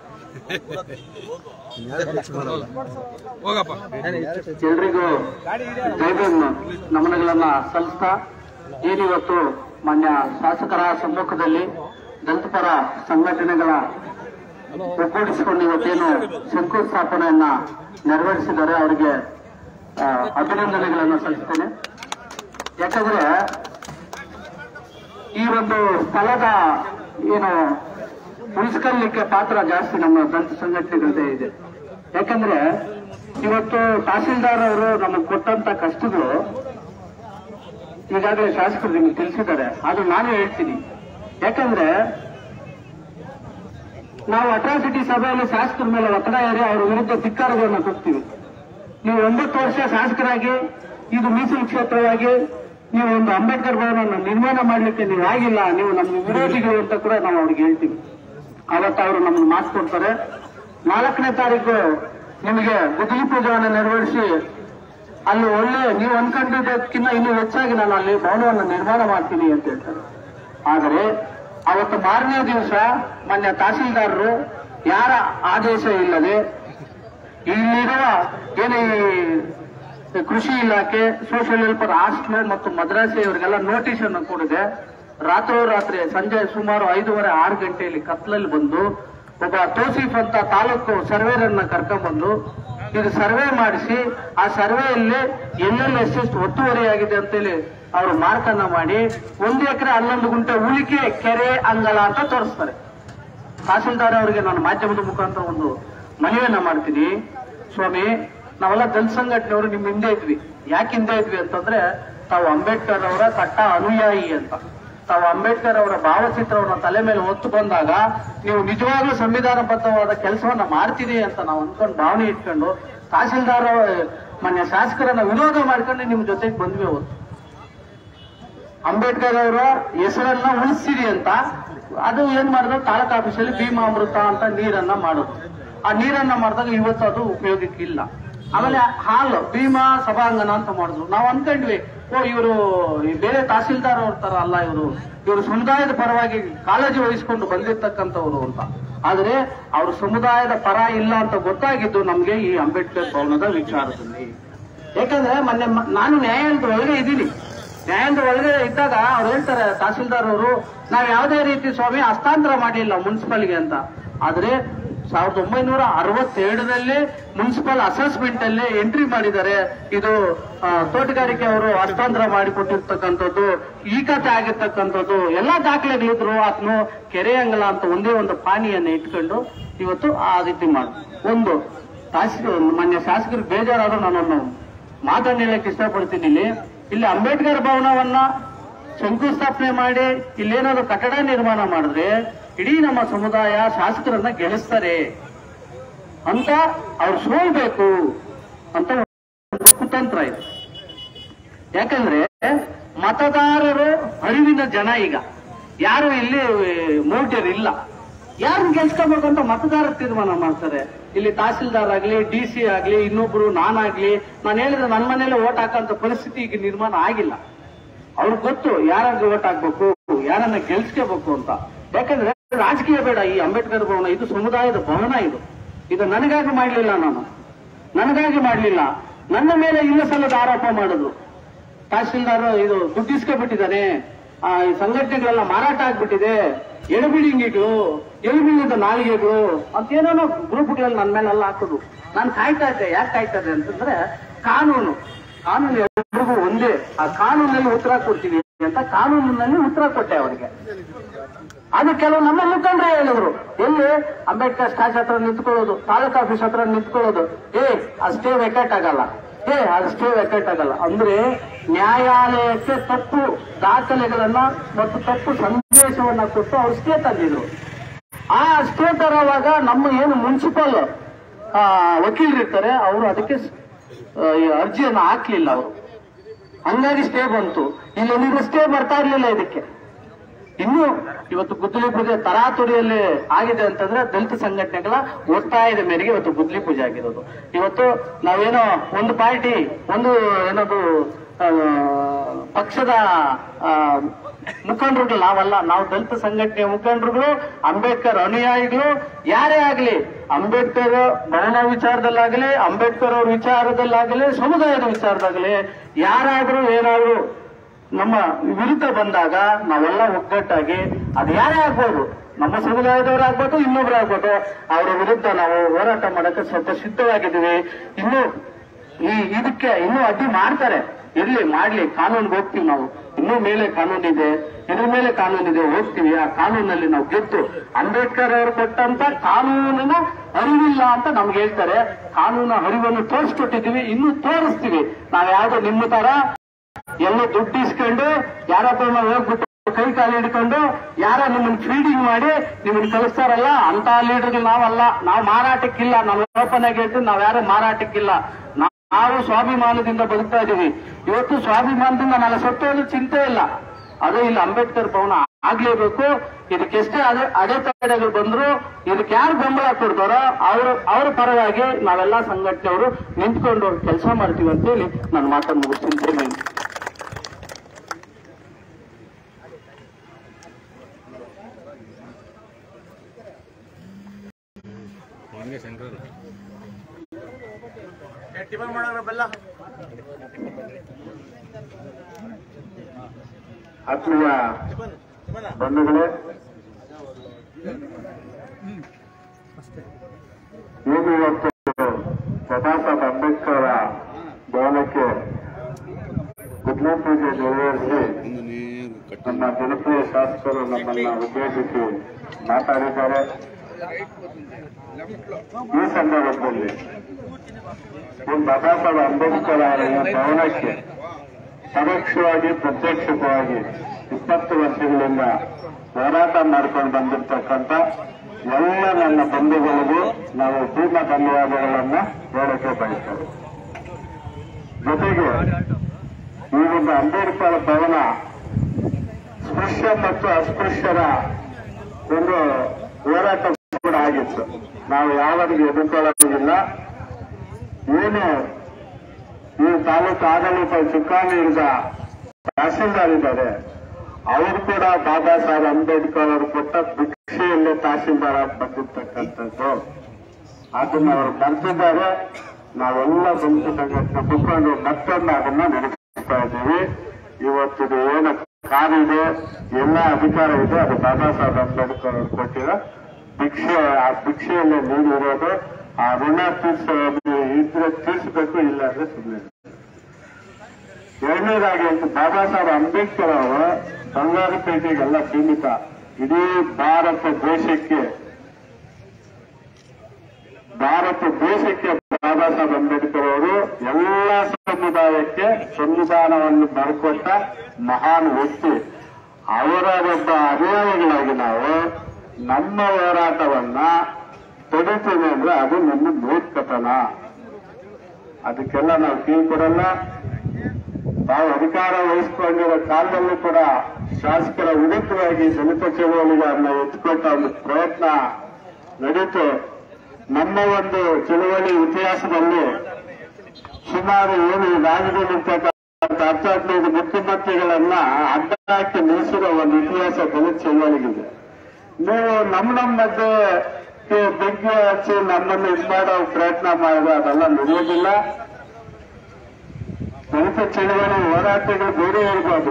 ಹೋಗಪ್ಪ ಎಲ್ರಿಗೂ ಜೈಭೀಮ್ ನಮನಗಳನ್ನ ಸಲ್ಲಿಸ್ತಾ ಏನಿವತ್ತು ಮಾನ್ಯ ಶಾಸಕರ ಸಮ್ಮುಖದಲ್ಲಿ ದಲಿತ ಪರ ಸಂಘಟನೆಗಳ ಒಗ್ಗೂಡಿಸಿಕೊಂಡು ಇವತ್ತೇನು ಶಂಕುಸ್ಥಾಪನೆಯನ್ನ ನೆರವೇರಿಸಿದ್ದಾರೆ ಅವರಿಗೆ ಆ, ಅಭಿನಂದನೆಗಳನ್ನು ಸಲ್ಲಿಸ್ತೇನೆ ಯಾಕಂದ್ರೆ ಈ ಒಂದು ಸ್ಥಳದ ಏನು ಉಳಿಸ್ಕೊಳ್ಳಿಕ್ಕೆ ಪಾತ್ರ ಜಾಸ್ತಿ ನಮ್ಮ ದಲಿತ ಸಂಘಟನೆಗಳದೇ ಇದೆ ಯಾಕಂದ್ರೆ ಇವತ್ತು ತಹಸೀಲ್ದಾರ್ ಅವರು ನಮಗೆ ಕೊಟ್ಟಂತ ಕಷ್ಟಗಳು ಈಗಾಗಲೇ ಶಾಸಕರು ನಿಮಗೆ ತಿಳಿಸಿದ್ದಾರೆ ಆದ್ರೂ ನಾನು ಹೇಳ್ತೀನಿ ಯಾಕಂದ್ರೆ ನಾವು ಅಟ್ರಾಸಿಟಿ ಸಭೆಯಲ್ಲಿ ಶಾಸಕರ ಮೇಲೆ ಒತ್ತಡ ಏರಿ ಅವರ ವಿರುದ್ಧ ಧಿಕ್ಕಾರಗಳನ್ನು ಕೊಡ್ತೀವಿ ನೀವು ಒಂಬತ್ತು ವರ್ಷ ಶಾಸಕರಾಗಿ ಇದು ಮೀಸಲು ಕ್ಷೇತ್ರವಾಗಿ ನೀವು ಒಂದು ಅಂಬೇಡ್ಕರ್ ಭವನವನ್ನು ನಿರ್ಮಾಣ ಮಾಡಲಿಕ್ಕೆ ನೀವು ಆಗಿಲ್ಲ ನೀವು ನಮ್ಮ ವಿರೋಧಿಗಳು ಅಂತ ಕೂಡ ನಾವು ಅವ್ರಿಗೆ ಹೇಳ್ತೀವಿ ಅವತ್ತು ಅವರು ನಮ್ಗೆ ಮಾತು ಕೊಡ್ತಾರೆ ನಾಲ್ಕನೇ ತಾರೀಕು ನಿಮಗೆ ಗುದ್ದಲಿ ಪೂಜೆಯನ್ನು ನೆರವೇರಿಸಿ ಅಲ್ಲಿ ಒಳ್ಳೆ ನೀವು ಅನ್ಕೊಂಡಿದ್ದಕ್ಕಿಂತ ಇನ್ನೂ ಹೆಚ್ಚಾಗಿ ನಾನು ಅಲ್ಲಿ ಭವನವನ್ನು ನಿರ್ಮಾಣ ಮಾಡ್ತೀನಿ ಅಂತ ಹೇಳ್ತಾರೆ ಆದರೆ ಅವತ್ತು ಮಾರನೇ ದಿವಸ ಮಾನ್ಯ ತಹಸೀಲ್ದಾರರು ಯಾರ ಆದೇಶ ಇಲ್ಲದೆ ಇಲ್ಲಿರುವ ಏನು ಈ ಕೃಷಿ ಇಲಾಖೆ ಸೋಷಿಯಲ್ ವೆಲ್ಫೇರ್ ಹಾಸ್ಟೆಲ್ ಮತ್ತು ಮದ್ರಾಸಿ ಇವರಿಗೆಲ್ಲ ನೋಟಿಸ್ ಅನ್ನು ಕೊಡಿದೆ ರಾತ್ರೋರಾತ್ರಿ ಸಂಜೆ ಸುಮಾರು ಐದೂವರೆ ಆರು ಗಂಟೆಯಲ್ಲಿ ಕತ್ಲಲ್ಲಿ ಬಂದು ಒಬ್ಬ ತೋಸಿಫ್ ಅಂತ ತಾಲೂಕು ಸರ್ವೇರ್ ಅನ್ನ ಕರ್ಕೊಂಡ್ಬಂದು ಇದು ಸರ್ವೆ ಮಾಡಿಸಿ ಆ ಸರ್ವೆಯಲ್ಲಿ ಎಲ್ಲೆಲ್ಲಿ ಎಷ್ಟೆಷ್ಟು ಒತ್ತುವರಿಯಾಗಿದೆ ಅಂತೇಳಿ ಅವರು ಮಾರ್ಕ್ ಅನ್ನ ಮಾಡಿ ಒಂದು ಎಕರೆ ಹನ್ನೊಂದು ಗುಂಟೆ ಉಳಿಕೆ ಕೆರೆ ಅಂಗಲ ಅಂತ ತೋರಿಸ್ತಾರೆ ತಹಸೀಲ್ದಾರ್ ಅವರಿಗೆ ನಾನು ಮಾಧ್ಯಮದ ಮುಖಾಂತರ ಒಂದು ಮನವಿಯನ್ನ ಮಾಡ್ತೀನಿ ಸ್ವಾಮಿ ನಾವೆಲ್ಲ ದಲಿತ ಸಂಘಟನೆಯವರು ನಿಮ್ ಹಿಂದೆ ಇದ್ವಿ ಯಾಕೆ ಹಿಂದೆ ಇದ್ವಿ ಅಂತಂದ್ರೆ ತಾವು ಅಂಬೇಡ್ಕರ್ ಅವರ ಕಟ್ಟ ಅನುಯಾಯಿ ಅಂತ ತಾವು ಅಂಬೇಡ್ಕರ್ ಅವರ ಭಾವಚಿತ್ರವನ್ನು ತಲೆ ಮೇಲೆ ಹೊತ್ತು ಬಂದಾಗ ನೀವು ನಿಜವಾಗ್ಲೂ ಸಂವಿಧಾನಬದ್ಧವಾದ ಕೆಲಸವನ್ನ ಮಾಡ್ತೀರಿ ಅಂತ ನಾವು ಅನ್ಕೊಂಡು ಭಾವನೆ ಇಟ್ಕೊಂಡು ತಹಸೀಲ್ದಾರ್ ಮಾನ್ಯ ಶಾಸಕರನ್ನ ವಿರೋಧ ಮಾಡ್ಕೊಂಡು ನಿಮ್ ಜೊತೆಗೆ ಬಂದ್ವಿ ಅವತ್ತು ಅಂಬೇಡ್ಕರ್ ಅವರ ಹೆಸರನ್ನ ಉಳಿಸಿರಿ ಅಂತ ಅದು ಏನ್ ಮಾಡಿದ್ರು ತಾಲೂಕು ಆಫೀಸಲ್ಲಿ ಭೀಮಾಮೃತ ಅಂತ ನೀರನ್ನ ಮಾಡೋದು ಆ ನೀರನ್ನ ಮಾಡಿದಾಗ ಇವತ್ತು ಅದು ಉಪಯೋಗಕ್ಕೆ ಇಲ್ಲ ಆಮೇಲೆ ಹಾಲು ಭೀಮಾ ಸಭಾಂಗಣ ಅಂತ ಮಾಡಿದ್ರು ನಾವು ಅನ್ಕೊಂಡ್ವಿ ಓ ಇವರು ಬೇರೆ ತಹಸೀಲ್ದಾರ್ ಅವ್ರ ತರ ಅಲ್ಲ ಇವರು ಇವರು ಸಮುದಾಯದ ಪರವಾಗಿ ಕಾಳಜಿ ವಹಿಸಿಕೊಂಡು ಬಂದಿರ್ತಕ್ಕಂಥವ್ರು ಅಂತ ಆದ್ರೆ ಅವರು ಸಮುದಾಯದ ಪರ ಇಲ್ಲ ಅಂತ ಗೊತ್ತಾಗಿದ್ದು ನಮ್ಗೆ ಈ ಅಂಬೇಡ್ಕರ್ ಭವನದ ವಿಚಾರದಲ್ಲಿ ಯಾಕಂದ್ರೆ ಮೊನ್ನೆ ಮ- ನಾನು ನ್ಯಾಯಾಲಯದ ಒಳಗೆ ಇದ್ದೀನಿ ನ್ಯಾಯಾಲಯದ ಒಳಗೆ ಇದ್ದಾಗ ಅವ್ರು ಹೇಳ್ತಾರೆ ತಹಸೀಲ್ದಾರ್ ಅವರು ನಾವು ಯಾವುದೇ ರೀತಿ ಸ್ವಾಮಿ ಹಸ್ತಾಂತರ ಮಾಡಿಲ್ಲ ಮುನ್ಸಿಪಲ್ಗೆ ಅಂತ ಆದ್ರೆ ಸಾವಿರದ ಒಂಬೈನೂರ ಅರವತ್ತೆರಡರಲ್ಲಿ ಮುನ್ಸಿಪಲ್ ಅಸೆಸ್ಮೆಂಟ್ ಅಲ್ಲಿ ಎಂಟ್ರಿ ಮಾಡಿದ್ದಾರೆ ಇದು ಆ, ತೋಟಗಾರಿಕೆ ಅವರು ಹಸ್ತಾಂತರ ಮಾಡಿಕೊಟ್ಟಿರ್ತಕ್ಕಂಥದ್ದು ಈ ಕಥೆ ಆಗಿರ್ತಕ್ಕಂಥದ್ದು ಎಲ್ಲಾ ದಾಖಲೆಗಳಿದ್ರು ಅದನ್ನು ಕೆರೆ ಅಂಗಲ ಅಂತ ಒಂದೇ ಒಂದು ಪಾನಿಯನ್ನು ಇಟ್ಕೊಂಡು ಇವತ್ತು ಆ ರೀತಿ ಮಾಡು ಒಂದು ತಾಸಿ ಮಾನ್ಯ ಶಾಸಕರಿಗೆ ಬೇಜಾರಾದ್ರೂ ನಾನೊಂದು ಮಾತನ್ನು ಹೇಳಕ್ ಇಷ್ಟಪಡ್ತೀನಿ ಇಲ್ಲಿ ಇಲ್ಲಿ ಅಂಬೇಡ್ಕರ್ ಭವನವನ್ನ ಶಂಕುಸ್ಥಾಪನೆ ಮಾಡಿ ಇಲ್ಲೇನಾದ್ರು ಕಟ್ಟಡ ನಿರ್ಮಾಣ ಮಾಡಿದ್ರೆ ಇಡೀ ನಮ್ಮ ಸಮುದಾಯ ಶಾಸಕರನ್ನ ಗೆಲ್ಲಿಸ್ತಾರೆ ಅಂತ ಅವ್ರು ಸೋಲ್ಬೇಕು ಅಂತ ಒಂದು ಕುತಂತ್ರ ಇದೆ ಯಾಕಂದ್ರೆ ಮತದಾರರು ಅರಿವಿನ ಜನ ಈಗ ಯಾರು ಇಲ್ಲಿ ಮೋಟರ್ ಇಲ್ಲ ಯಾರನ್ನ ಗೆಲ್ಸ್ಕೋಬೇಕು ಅಂತ ಮತದಾರರು ತೀರ್ಮಾನ ಮಾಡ್ತಾರೆ ಇಲ್ಲಿ ತಹಸೀಲ್ದಾರ್ ಆಗ್ಲಿ ಡಿ ಸಿ ಆಗ್ಲಿ ಇನ್ನೊಬ್ರು ನಾನಾಗ್ಲಿ ನಾನು ಹೇಳಿದ್ರೆ ನನ್ನ ಮನೇಲೆ ಓಟ್ ಹಾಕಂತ ಪರಿಸ್ಥಿತಿ ಈಗ ನಿರ್ಮಾಣ ಆಗಿಲ್ಲ ಅವ್ರಿಗೆ ಗೊತ್ತು ಯಾರಿಗೆ ಓಟ್ ಹಾಕ್ಬೇಕು ಯಾರನ್ನ ಗೆಲ್ಸ್ಕೋಬೇಕು ಅಂತ ಯಾಕಂದ್ರೆ ರಾಜಕೀಯ ಬೇಡ ಈ ಅಂಬೇಡ್ಕರ್ ಭವನ ಇದು ಸಮುದಾಯದ ಭವನ ಇದು ಇದು ನನಗಾಗಿ ಮಾಡ್ಲಿಲ್ಲ ನಾನು ನನಗಾಗಿ ಮಾಡಲಿಲ್ಲ ನನ್ನ ಮೇಲೆ ಇಲ್ಲ ಸಲ್ಲದ ಆರೋಪ ಮಾಡಿದ್ರು ತಹಶೀಲ್ದಾರ್ ಇದು ದುಡ್ಡು ಇಸ್ಕೊಬಿಟ್ಟಿದ್ದಾನೆ ಆ, ಈ ಸಂಘಟನೆಗಳೆಲ್ಲ ಮಾರಾಟ ಆಗ್ಬಿಟ್ಟಿದೆ ಎಡಬಿಡಿಂಗಿಗಳು ಎಡಬಿಡಿದ ನಾಲಿಗೆಗಳು ಅಂತ ಏನೇನೋ ಗ್ರೂಪ್ಗಳಲ್ಲಿ ನನ್ನ ಮೇಲೆಲ್ಲ ಹಾಕೋದು ನಾನು ಕಾಯ್ತಾ ಇದ್ದೆ ಯಾಕೆ ಕಾಯ್ತಾ ಇದ್ದೆ ಅಂತಂದ್ರೆ ಕಾನೂನು ಕಾನೂನು ಎಲ್ರಿಗೂ ಒಂದೇ ಆ ಕಾನೂನಲ್ಲಿ ಉತ್ತರ ಕೊಡ್ತೀವಿ ಅಂತ ಕಾನೂನಿನಲ್ಲಿ ಉತ್ತರ ಕೊಟ್ಟೆ ಅವರಿಗೆ ಅದು ಕೆಲವು ನಮ್ಮ ಮುಖಂಡರೇ ಹೇಳಿದ್ರು ಎಲ್ಲಿ ಅಂಬೇಡ್ಕರ್ ಸ್ಟ್ಯಾಚ್ ಹತ್ರ ನಿಂತ್ಕೊಳ್ಳೋದು ತಾಲೂಕ್ ಆಫೀಸ್ ಹತ್ರ ನಿಂತ್ಕೊಳ್ಳೋದು ಏ ಅಷ್ಟೇ ವೆಕೆಟ್ ಆಗಲ್ಲ ಏ ಅಷ್ಟೇ ವೆಕೆಟ್ ಆಗಲ್ಲ ಅಂದ್ರೆ ನ್ಯಾಯಾಲಯಕ್ಕೆ ತಪ್ಪು ದಾಖಲೆಗಳನ್ನ ಮತ್ತು ತಪ್ಪು ಸಂದೇಶವನ್ನ ಕೊಟ್ಟು ಅವ್ರು ಸ್ಟೇ ತಂದಿದ್ರು ಆ ಸ್ಟೇ ತರುವಾಗ ನಮ್ಮ ಏನು ಮುನ್ಸಿಪಲ್ ವಕೀಲರು ಇರ್ತಾರೆ ಅವರು ಅದಕ್ಕೆ ಸ್- ಆ, ಈ ಅರ್ಜಿಯನ್ನು ಹಾಕ್ಲಿಲ್ಲ ಅವರು ಹಂಗಾಗಿ ಸ್ಟೇ ಬಂತು ಇಲ್ಲಿ ಸ್ಟೇ ಬರ್ತಾ ಇರ್ಲಿಲ್ಲ ಇದಕ್ಕೆ ಇನ್ನು ಇವತ್ತು ಗುದ್ದಲಿ ಪೂಜೆ ತರಾತುರಿಯಲ್ಲಿ ಆಗಿದೆ ಅಂತಂದ್ರೆ ದಲಿತ ಸಂಘಟನೆಗಳ ಒತ್ತಾಯದ ಮೇರೆಗೆ ಇವತ್ತು ಗುದ್ದಲಿ ಪೂಜೆ ಆಗಿರೋದು ಇವತ್ತು ನಾವೇನೋ ಒಂದು ಪಾರ್ಟಿ ಒಂದು ಏನದು ಆ, ಪಕ್ಷದ ಆ, ಮುಖಂಡರುಗಳು ನಾವಲ್ಲ ನಾವು ದಲಿತ ಸಂಘಟನೆಯ ಮುಖಂಡರುಗಳು ಅಂಬೇಡ್ಕರ್ ಅನುಯಾಯಿಗಳು ಯಾರೇ ಆಗ್ಲಿ ಅಂಬೇಡ್ಕರ್ ಭವನ ವಿಚಾರದಲ್ಲಾಗಲಿ ಅಂಬೇಡ್ಕರ್ ಅವ್ರ ವಿಚಾರದಲ್ಲಾಗಲಿ ಸಮುದಾಯದ ವಿಚಾರದಾಗಲಿ ಯಾರಾದ್ರೂ ಏನಾದ್ರೂ ನಮ್ಮ ವಿರುದ್ಧ ಬಂದಾಗ ನಾವೆಲ್ಲ ಒಗ್ಗಟ್ಟಾಗಿ ಅದು ಯಾರೇ ಆಗ್ಬೋದು ನಮ್ಮ ಸಮುದಾಯದವರು ಆಗ್ಬೋದು ಇನ್ನೊಬ್ರು ಆಗ್ಬೋದು ಅವರ ವಿರುದ್ಧ ನಾವು ಹೋರಾಟ ಮಾಡಕ್ಕೆ ಸ್ವಲ್ಪ ಸಿದ್ಧವಾಗಿದ್ದೀವಿ ಇನ್ನು ಈ ಇದಕ್ಕೆ ಇನ್ನೂ ಅಡ್ಡಿ ಮಾಡ್ತಾರೆ ಇರ್ಲಿ ಮಾಡ್ಲಿ ಕಾನೂನಿಗೆ ಹೋಗ್ತೀವಿ ನಾವು ಇನ್ನೂ ಮೇಲೆ ಕಾನೂನಿದೆ ಇದ್ರ ಮೇಲೆ ಕಾನೂನಿದೆ ಹೋಗ್ತೀವಿ ಆ ಕಾನೂನಲ್ಲಿ ನಾವು ಗೆದ್ದು ಅಂಬೇಡ್ಕರ್ ಅವರು ಕೊಟ್ಟಂತ ಕಾನೂನಿನ ಅರಿವಿಲ್ಲ ಅಂತ ನಮ್ಗೆ ಹೇಳ್ತಾರೆ ಕಾನೂನ ಅರಿವನ್ನು ತೋರಿಸ್ಕೊಟ್ಟಿದ್ದೀವಿ ಇನ್ನೂ ತೋರಿಸ್ತೀವಿ ನಾವ್ ಯಾವ್ದೋ ನಿಮ್ಮ ತರ ಎಲ್ಲ ದುಡ್ಡು ಇಸ್ಕೊಂಡು ಯಾರಪ್ಪ ಹೋಗ್ಬಿಟ್ಟು ಕೈ ಕಾಲು ಹಿಡ್ಕೊಂಡು ಯಾರ ನಿಮ್ಮನ್ನ ಫೀಡಿಂಗ್ ಮಾಡಿ ನಿಮ್ಮನ್ನ ಕಳಿಸ್ತಾರಲ್ಲ ಅಂತ ಲೀಡರ್ಗಳು ನಾವಲ್ಲ ನಾವು ಮಾರಾಟಕ್ಕಿಲ್ಲ ನಾವು ಓಪನ್ ಆಗಿ ಹೇಳ್ತೀವಿ ನಾವ್ ಯಾರು ಮಾರಾಟಕ್ಕಿಲ್ಲ ನಾವು ಸ್ವಾಭಿಮಾನದಿಂದ ಬದುಕ್ತಾ ಇದೀವಿ ಇವತ್ತು ಸ್ವಾಭಿಮಾನದಿಂದ ನಾನು ಸತ್ತೋದು ಚಿಂತೆ ಇಲ್ಲ ಅದು ಇಲ್ಲಿ ಅಂಬೇಡ್ಕರ್ ಭವನ ಆಗ್ಲೇಬೇಕು ಇದಕ್ಕೆ ಎಷ್ಟೇ ಅಡೆ ಅಡೆತಡೆಗಳು ಬಂದ್ರು ಇದಕ್ಕೆ ಯಾರು ಬೆಂಬಲ ಕೊಡ್ತಾರೋ ಅವ್ರ ಅವ್ರ ಪರವಾಗಿ ನಾವೆಲ್ಲ ಸಂಘಟನೆಯವರು ನಿಂತ್ಕೊಂಡು ಕೆಲಸ ಮಾಡ್ತೀವಿ ಅಂತೇಳಿ ನಾನು ಮಾತನ್ನು ಮುಗಿಸ್ತೀನಿ ಜೈ ಹಿಂದ್. ಟಿಫನ್ ಮಾಡೋರು ಬೆಲ್ಲ ಆತ್ಮೀಯ ಬಂಧುಗಳೇ ಏನು ಇವತ್ತು ಬಾಬಾ ಸಾಹೇಬ್ ಅಂಬೇಡ್ಕರ್ ಭವನಕ್ಕೆ ಗುಡ್ಲ ಪೂಜೆ ನೆರವೇರಿಸಿ ನಮ್ಮ ಜನಪ್ರಿಯ ಶಾಸಕರು ನಮ್ಮನ್ನ ಉದ್ದೇಶಿಸಿ ಮಾತಾಡಿದ್ದಾರೆ ಈ ಸಂದರ್ಭದಲ್ಲಿ ಈ ಬಾಬಾ ಸಾಹೇಬ್ ಅಂಬೇಡ್ಕರ್ ಅವರ ಈ ಭವನಕ್ಕೆ ಪರೋಕ್ಷವಾಗಿ ಪ್ರತ್ಯಕ್ಷವಾಗಿ ಇಪ್ಪತ್ತು ವರ್ಷಗಳಿಂದ ಹೋರಾಟ ಮಾಡ್ಕೊಂಡು ಬಂದಿರ್ತಕ್ಕಂಥ ಎಲ್ಲ ನನ್ನ ಬಂಧುಗಳಿಗೂ ನಾವು ಪೂರ್ಣ ಧನ್ಯವಾದಗಳನ್ನ ಹೇಳಕ್ಕೆ ಬಯಸ್ತೇವೆ ಜೊತೆಗೆ ಈ ಒಂದು ಅಂಬೇಡ್ಕರ್ ಭವನ ಸ್ಪೃಶ್ಯ ಮತ್ತು ಅಸ್ಪೃಶ್ಯರ ಒಂದು ಹೋರಾಟ ಕೂಡ ಆಗಿತ್ತು ನಾವು ಯಾವನಿಗೆ ಎದುರ್ಕೊಳ್ಳೋದಿಲ್ಲ ಏನು ಈ ತಾಲೂಕು ಆಡಳಿತ ಚುಕ್ಕಾಣಿ ಹಿಡಿದ ತಹಸೀಲ್ದಾರ್ ಇದ್ದಾರೆ ಅವರು ಕೂಡ ಬಾಬಾ ಸಾಹೇಬ್ ಅಂಬೇಡ್ಕರ್ ಅವರು ಕೊಟ್ಟ ಭಿಕ್ಷೆಯಲ್ಲೇ ತಹಸೀಲ್ದಾರ್ ಆಗಿ ಬಂದಿರ್ತಕ್ಕಂಥದ್ದು ಅದನ್ನ ಅವರು ಬರ್ತಿದ್ದಾರೆ ನಾವೆಲ್ಲ ದಲಿತ ಸಂಘಟನೆ ಮುಖಂಡರು ಮತ್ತೊಮ್ಮೆ ಅದನ್ನ ನಡೆಸ್ತಾ ಇದ್ದೀವಿ ಇವತ್ತಿದು ಏನು ಕಾರಿದೆ ಎಲ್ಲ ಅಧಿಕಾರ ಇದೆ ಅದು ಬಾಬಾ ಸಾಹೇಬ್ ಅಂಬೇಡ್ಕರ್ ಅವರು ಕೊಟ್ಟಿರೋ ಭಿಕ್ಷೆ ಆ ಭಿಕ್ಷೆಯಲ್ಲೇ ನೀಡಿರೋದು ಆ ಋಣ ತೀರ್ಸ ಇದ್ರೆ ತೀರ್ಸಬೇಕು ಇಲ್ಲ ಅಂದ್ರೆ ಸುಮ್ಮನೆ ಎರಡನೇದಾಗಿ ಅಂತ ಬಾಬಾ ಸಾಹೇಬ್ ಅಂಬೇಡ್ಕರ್ ಅವರು ಬಂಗಾರಪೇಟೆಗೆಲ್ಲ ಸೀಮಿತ ಇಡೀ ಭಾರತ ದೇಶಕ್ಕೆ ಭಾರತ ದೇಶಕ್ಕೆ ಬಾಬಾ ಸಾಹೇಬ್ ಅಂಬೇಡ್ಕರ್ ಅವರು ಎಲ್ಲ ಸಮುದಾಯಕ್ಕೆ ಸಂವಿಧಾನವನ್ನು ಬರ್ಕೊಟ್ಟ ಮಹಾನ್ ವ್ಯಕ್ತಿ ಅವರ ಒಬ್ಬ ಅನುಯಾಯಿಗಳಾಗಿ ನಾವು ನಮ್ಮ ಹೋರಾಟವನ್ನ ತಡಿತೀವಿ ಅಂದ್ರೆ ಅದು ನಮ್ಮ ಮೂರ್ಖತನ ಅದಕ್ಕೆಲ್ಲ ನಾವು ಕಿವಿ ಕೊಡಲ್ಲ ತಾವು ಅಧಿಕಾರ ವಹಿಸಿಕೊಂಡಿರೋ ಕಾಲದಲ್ಲೂ ಕೂಡ ಶಾಸಕರ ವಿರುದ್ಧವಾಗಿ ದಲಿತ ಚಳವಳಿಗಳನ್ನ ಎತ್ಕೊಟ್ಟ ಒಂದು ಪ್ರಯತ್ನ ನಡೀತು ನಮ್ಮ ಒಂದು ಚಳವಳಿ ಇತಿಹಾಸದಲ್ಲಿ ಸುಮಾರು ಏನು ಈ ರಾಜ್ಯದಲ್ಲಿರ್ತಕ್ಕಂಥ ಹತ್ತು ಹದಿನೈದು ಮುಖ್ಯಮಂತ್ರಿಗಳನ್ನ ಅಡ್ಡ ಹಾಕಿ ನಿಲ್ಲಿಸಿರೋ ಒಂದು ಇತಿಹಾಸ ದಲಿತ ಚಳವಳಿಗಿದೆ ನೀವು ನಮ್ಮ ನಮ್ಮ ಮಧ್ಯೆ ಬೆಂಕಿ ಹಚ್ಚಿ ನಮ್ಮನ್ನು ಇದು ಮಾಡೋ ಪ್ರಯತ್ನ ಮಾಡಿದ್ರೆ ಅದೆಲ್ಲ ನಡೆಯೋದಿಲ್ಲ ದಲಿತ ಚಳವಳಿ ಹೋರಾಟಗಳು ಬೇರೆ ಇರ್ಬೋದು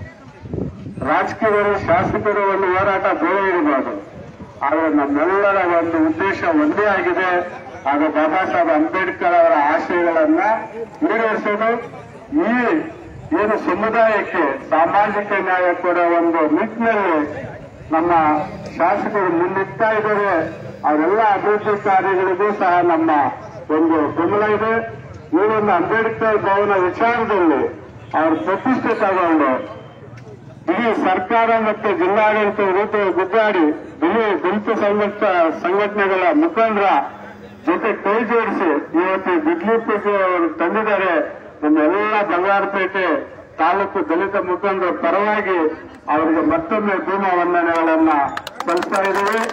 ರಾಜಕೀಯರು ಶಾಸಕರು ಒಂದು ಹೋರಾಟ ಬೇರೆ ಇರಬಹುದು ಆದರೆ ನಮ್ಮೆಲ್ಲರ ಒಂದು ಉದ್ದೇಶ ಒಂದೇ ಆಗಿದೆ ಆಗ ಬಾಬಾ ಸಾಹೇಬ್ ಅಂಬೇಡ್ಕರ್ ಅವರ ಆಶಯಗಳನ್ನ ಈಡೇರಿಸೋದು ಈ ಏನು ಸಮುದಾಯಕ್ಕೆ ಸಾಮಾಜಿಕ ನ್ಯಾಯ ಕೊಡೋ ಒಂದು ನಿಟ್ಟಿನಲ್ಲಿ ನಮ್ಮ ಶಾಸಕರು ಮುನ್ನುಗ್ತಾ ಇದ್ದಾರೆ ಅವರೆಲ್ಲ ಅಭಿವೃದ್ಧಿ ಕಾರ್ಯಗಳಿಗೂ ಸಹ ನಮ್ಮ ಒಂದು ಬೆಂಬಲ ಇದೆ ಈ ಒಂದು ಅಂಬೇಡ್ಕರ್ ಭವನ ವಿಚಾರದಲ್ಲಿ ಅವ್ರ ಪ್ರತಿಷ್ಠೆ ತಗೊಂಡು ಇಡೀ ಸರ್ಕಾರ ಮತ್ತು ಜಿಲ್ಲಾಡಳಿತ ವಿರುದ್ಧ ಗುದ್ದಾಡಿ ಬಿಳಿ ದಲಿತ ಸಂಘಟ ಸಂಘಟನೆಗಳ ಮುಖಂಡರ ಜೊತೆ ಕೈ ಜೋಡಿಸಿ ಇವತ್ತು ಬಿಡ್ಲಿ ಪೂಜೆ ಅವರು ತಂದಿದ್ದಾರೆ ನಮ್ಮೆಲ್ಲ ಬಂಗಾರಪೇಟೆ ತಾಲೂಕು ದಲಿತ ಮುಖಂಡರ ಪರವಾಗಿ ಅವರಿಗೆ ಮತ್ತೊಮ್ಮೆ ಭೀಮ ವಂದನೆಗಳನ್ನ ಸಲ್ಲಿಸ್ತಾ ಇದ್ದೀವಿ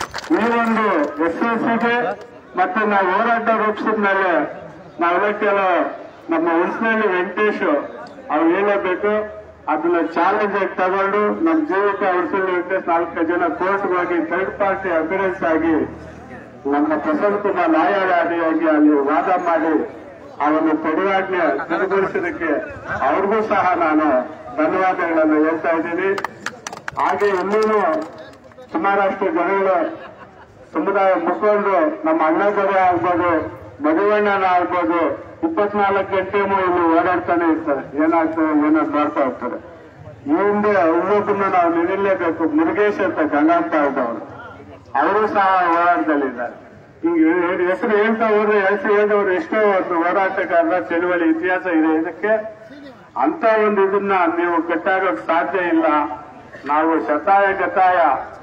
ಈ ಒಂದು ಎಸ್ಎಸ್ಸಿಗೆ ಮತ್ತೆ ನಾವು ಹೋರಾಟ ರೂಪಿಸಿದ ಮೇಲೆ ನಾವೆಲ್ಲ ಕೆಲವು ನಮ್ಮ ಉಳಿಸಿನಲ್ಲಿ ವೆಂಕಟೇಶ್ ಅವ್ರು ಹೇಳಬೇಕು ಅದನ್ನ ಚಾಲೆಂಜ್ ಆಗಿ ತಗೊಂಡು ನಮ್ಮ ಜೀವಿತ ಉಳಿಸಲು ವೆಂಕಟೇಶ್ ನಾಲ್ಕು ಜನ ಕೋರ್ಟ್ ಹೋಗಿ ಥರ್ಡ್ ಪಾರ್ಟಿ ಅಪಿರೆನ್ಸ್ ಆಗಿ ನಮ್ಮ ಪ್ರಸನ್ನ ಕುಮಾರ್ ನ್ಯಾಯಾಧೀಶಿಯಾಗಿ ಅಲ್ಲಿ ವಾದ ಮಾಡಿ ಅವನು ತಡೆಯಾಜ್ಞೆ ತೆರವುಗೊಳಿಸಿದ್ದಕ್ಕೆ ಅವ್ರಿಗೂ ಸಹ ನಾನು ಧನ್ಯವಾದಗಳನ್ನು ಹೇಳ್ತಾ ಇದ್ದೀನಿ ಹಾಗೆ ಇನ್ನೂ ಸುಮಾರಷ್ಟು ಜನಗಳು ಸಮುದಾಯ ಮುಖಂಡರು ನಮ್ಮ ಅಣ್ಣದೊರೆ ಆಗ್ಬೋದು ಮಧುವಣ್ಣನ ಆಗ್ಬೋದು ಇಪ್ಪತ್ನಾಲ್ಕು ಗಂಟೆ ಇಲ್ಲಿ ಓಡಾಡ್ತಾನೆ ಇರ್ತಾರೆ ಏನಾಗ್ತದೆ ಏನಾದ್ರು ಮಾಡ್ತಾ ಇರ್ತಾರೆ ಈ ಹಿಂದೆ ಇನ್ನೊಬ್ಬನ್ನ ನಾವು ನೆನೆಯಲೇಬೇಕು ಮುರುಗೇಶ್ ಅಂತ ಗಂಗಾಂತ ಇದ್ದವರು ಅವರು ಸಹ ಹೋರಾಟದಲ್ಲಿದ್ದಾರೆ ಹಿಂಗೆ ಹೇಳಿ ಹೆಸರು ಹೇಳ್ತಾ ಹೋದ್ರೆ ಹೆಸರು ಹೇಳಿದವರು ಎಷ್ಟೋ ಒಂದು ಹೋರಾಟಗಾರರ ಚಳುವಳಿ ಇತಿಹಾಸ ಇದೆ ಇದಕ್ಕೆ ಅಂತ ಒಂದು ಇದನ್ನ ನೀವು ಕಟ್ಟಾಗಕ್ ಸಾಧ್ಯ ಇಲ್ಲ ನಾವು ಶತಾಯ ಗತಾಯ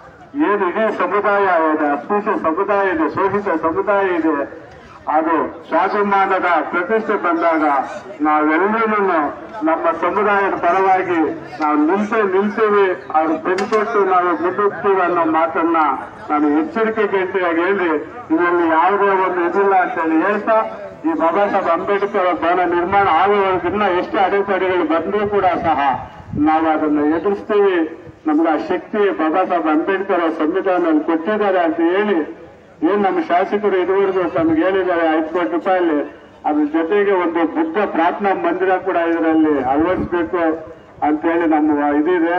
ಏನು ಇಡೀ ಸಮುದಾಯ ಇದೆ ಅಸ್ಪೃಶ್ಯ ಸಮುದಾಯ ಇದೆ ಶೋಷಿತ ಸಮುದಾಯ ಇದೆ ಅದು ಸ್ವಾಭಿಮಾನದ ಪ್ರತಿಷ್ಠೆ ಬಂದಾಗ ನಾವೆಲ್ಲರೂ ನಮ್ಮ ಸಮುದಾಯದ ಪರವಾಗಿ ನಾವು ನಿಲ್ಸೇ ನಿಲ್ತೀವಿ ಅವ್ರು ಬೆನ್ಕೊಟ್ಟು ನಾವು ಮುನ್ನುಗ್ತೀವಿ ಅನ್ನೋ ಮಾತನ್ನ ನಾನು ಎಚ್ಚರಿಕೆ ಗಂಟೆಯಾಗಿ ಹೇಳಿ ಇದರಲ್ಲಿ ಯಾವುದೇ ಒಂದು ಇದಿಲ್ಲ ಅಂತೇಳಿ ಹೇಳ್ತಾ ಈ ಬಾಬಾ ಸಾಹೇಬ್ ಅಂಬೇಡ್ಕರ್ ಭವನ ನಿರ್ಮಾಣ ಆಗುವವರೆಗೂ ಇನ್ನ ಎಷ್ಟು ಅಡೆತಡೆಗಳು ಬಂದರೂ ಕೂಡ ಸಹ ನಾವು ಅದನ್ನು ಎದುರಿಸ್ತೀವಿ ನಮ್ಗೆ ಆ ಶಕ್ತಿ ಬಾಬಾ ಸಾಹೇಬ್ ಅಂಬೇಡ್ಕರ್ ಅವ್ರ ಸಂವಿಧಾನದಲ್ಲಿ ಕೊಟ್ಟಿದ್ದಾರೆ ಅಂತ ಹೇಳಿ ಏನ್ ನಮ್ಮ ಶಾಸಕರು ಇದುವರೆಗೂ ತಮ್ಗೆ ಹೇಳಿದ್ದಾರೆ ಐದು ಕೋಟಿ ರೂಪಾಯಲ್ಲಿ ಅದ್ರ ಜೊತೆಗೆ ಒಂದು ಬುದ್ಧ ಪ್ರಾರ್ಥನಾ ಮಂದಿರ ಕೂಡ ಇದರಲ್ಲಿ ಅಳವಡಿಸಬೇಕು ಅಂತ ಹೇಳಿ ನಮ್ಮ ಇದಿದೆ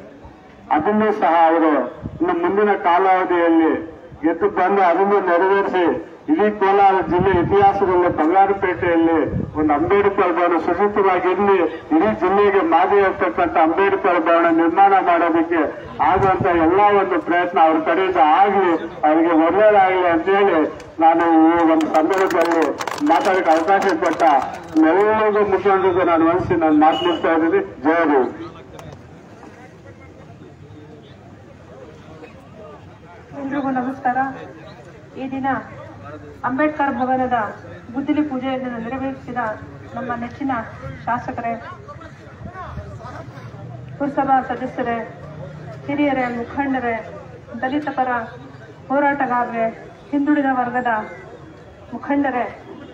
ಅದನ್ನು ಸಹ ಅವರು ಇನ್ನು ಮುಂದಿನ ಕಾಲಾವಧಿಯಲ್ಲಿ ಎದ್ದು ಬಂದು ಅದನ್ನು ನೆರವೇರಿಸಿ ಇಡೀ ಕೋಲಾರ ಜಿಲ್ಲೆ ಇತಿಹಾಸದಲ್ಲಿ ಬಂಗಾರಪೇಟೆಯಲ್ಲಿ ಒಂದು ಅಂಬೇಡ್ಕರ್ ಭವನ ಸುಸೂತ್ರವಾಗಿರಲಿ ಇಡೀ ಜಿಲ್ಲೆಗೆ ಮಾದರಿ ಇರ್ತಕ್ಕಂಥ ಅಂಬೇಡ್ಕರ್ ಭವನ ನಿರ್ಮಾಣ ಮಾಡೋದಕ್ಕೆ ಆಗುವಂತ ಎಲ್ಲಾ ಒಂದು ಪ್ರಯತ್ನ ಅವ್ರ ಕಡೆಯಿಂದ ಆಗಲಿ ಅವರಿಗೆ ಒಳ್ಳೆಯದಾಗಲಿ ಅಂತ ಹೇಳಿ ನಾನು ಈ ಒಂದು ಸಂದರ್ಭದಲ್ಲಿ ಮಾತಾಡಕ್ಕೆ ಅವಕಾಶ ಕೊಟ್ಟ ಎಲ್ಲರಿಗೂ ಮುಖಂಡರಿಗೂ ನಾನು ವಹಿಸಿ ನಾನು ಮಾತನಾಡ್ತಾ ಇದ್ದೀನಿ ಜಯದೇವ್ ಎಲ್ರಿಗೂ ನಮಸ್ಕಾರ ಈ ದಿನ ಅಂಬೇಡ್ಕರ್ ಭವನದ ಗುದ್ದಲಿ ಪೂಜೆಯನ್ನು ನೆರವೇರಿಸಿದ ನಮ್ಮ ನೆಚ್ಚಿನ ಶಾಸಕರೇ ಪುರಸಭಾ ಸದಸ್ಯರೇ ಹಿರಿಯರೇ ಮುಖಂಡರೇ ದಲಿತ ಪರ ಹೋರಾಟಗಾರರೇ ಹಿಂದುಳಿದ ವರ್ಗದ ಮುಖಂಡರೇ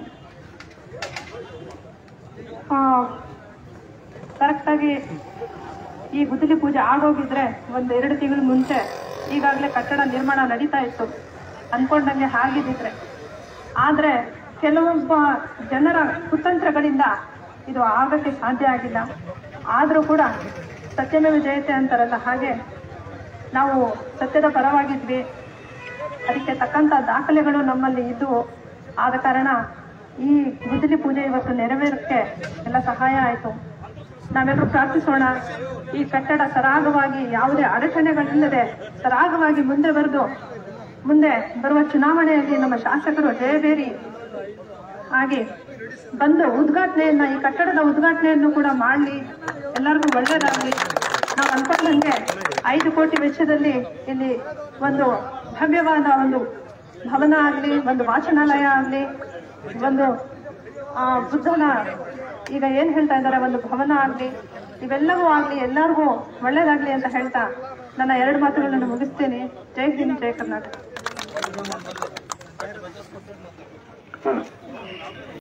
ಆ, ಕರೆಕ್ಟಾಗಿ ಈ ಗುದ್ದಲಿ ಪೂಜೆ ಆಗೋಗಿದ್ರೆ ಒಂದು ಎರಡು ತಿಂಗಳು ಮುಂಚೆ ಈಗಾಗಲೇ ಕಟ್ಟಡ ನಿರ್ಮಾಣ ನಡೀತಾ ಇತ್ತು ಅನ್ಕೊಂಡಂಗೆ ಆಗಿದ್ದಿದ್ರೆ ಆದ್ರೆ ಕೆಲವೊಬ್ಬ ಜನರ ಕುತಂತ್ರಗಳಿಂದ ಇದು ಆಗಕ್ಕೆ ಸಾಧ್ಯ ಆಗಿಲ್ಲ ಆದರೂ ಕೂಡ ಸತ್ಯಮೇವ ಜಯತೆ ಅಂತಾರಲ್ಲ ಹಾಗೆ ನಾವು ಸತ್ಯದ ಪರವಾಗಿದ್ವಿ ಅದಕ್ಕೆ ತಕ್ಕಂತ ದಾಖಲೆಗಳು ನಮ್ಮಲ್ಲಿ ಇದ್ದವು ಆದ ಕಾರಣ ಈ ಗುದ್ದಲಿ ಪೂಜೆ ಇವತ್ತು ನೆರವೇರಕ್ಕೆ ಎಲ್ಲ ಸಹಾಯ ಆಯಿತು ನಾವೆಲ್ಲರೂ ಪ್ರಾರ್ಥಿಸೋಣ ಈ ಕಟ್ಟಡ ಸರಾಗವಾಗಿ ಯಾವುದೇ ಅಡಚಣೆಗಳಿಲ್ಲದೆ ಸರಾಗವಾಗಿ ಮುಂದೆ ಬರೆದು ಮುಂದೆ ಬರುವ ಚುನಾವಣೆಯಲ್ಲಿ ನಮ್ಮ ಶಾಸಕರು ಜಯಬೇರಿ ಹಾಗೆ ಬಂದು ಉದ್ಘಾಟನೆಯನ್ನ ಈ ಕಟ್ಟಡದ ಉದ್ಘಾಟನೆಯನ್ನು ಕೂಡ ಮಾಡಲಿ ಎಲ್ಲರಿಗೂ ಒಳ್ಳೆಯದಾಗಲಿ ನಾವು ಅನ್ಕೊಂಡಂಗೆ ಐದು ಕೋಟಿ ವೆಚ್ಚದಲ್ಲಿ ಇಲ್ಲಿ ಒಂದು ಭವ್ಯವಾದ ಒಂದು ಭವನ ಆಗಲಿ ಒಂದು ವಾಚನಾಲಯ ಆಗಲಿ ಒಂದು ಆ, ಬುದ್ಧನ ಈಗ ಏನ್ ಹೇಳ್ತಾ ಇದ್ದಾರೆ ಒಂದು ಭವನ ಆಗ್ಲಿ ಇವೆಲ್ಲವೂ ಆಗ್ಲಿ ಎಲ್ಲರಿಗೂ ಒಳ್ಳೇದಾಗ್ಲಿ ಅಂತ ಹೇಳ್ತಾ ನನ್ನ ಎರಡು ಮಾತುಗಳನ್ನು ಮುಗಿಸ್ತೇನೆ ಜೈ ಹಿಂದ್ ಜೈ ಕರ್ನಾಟಕ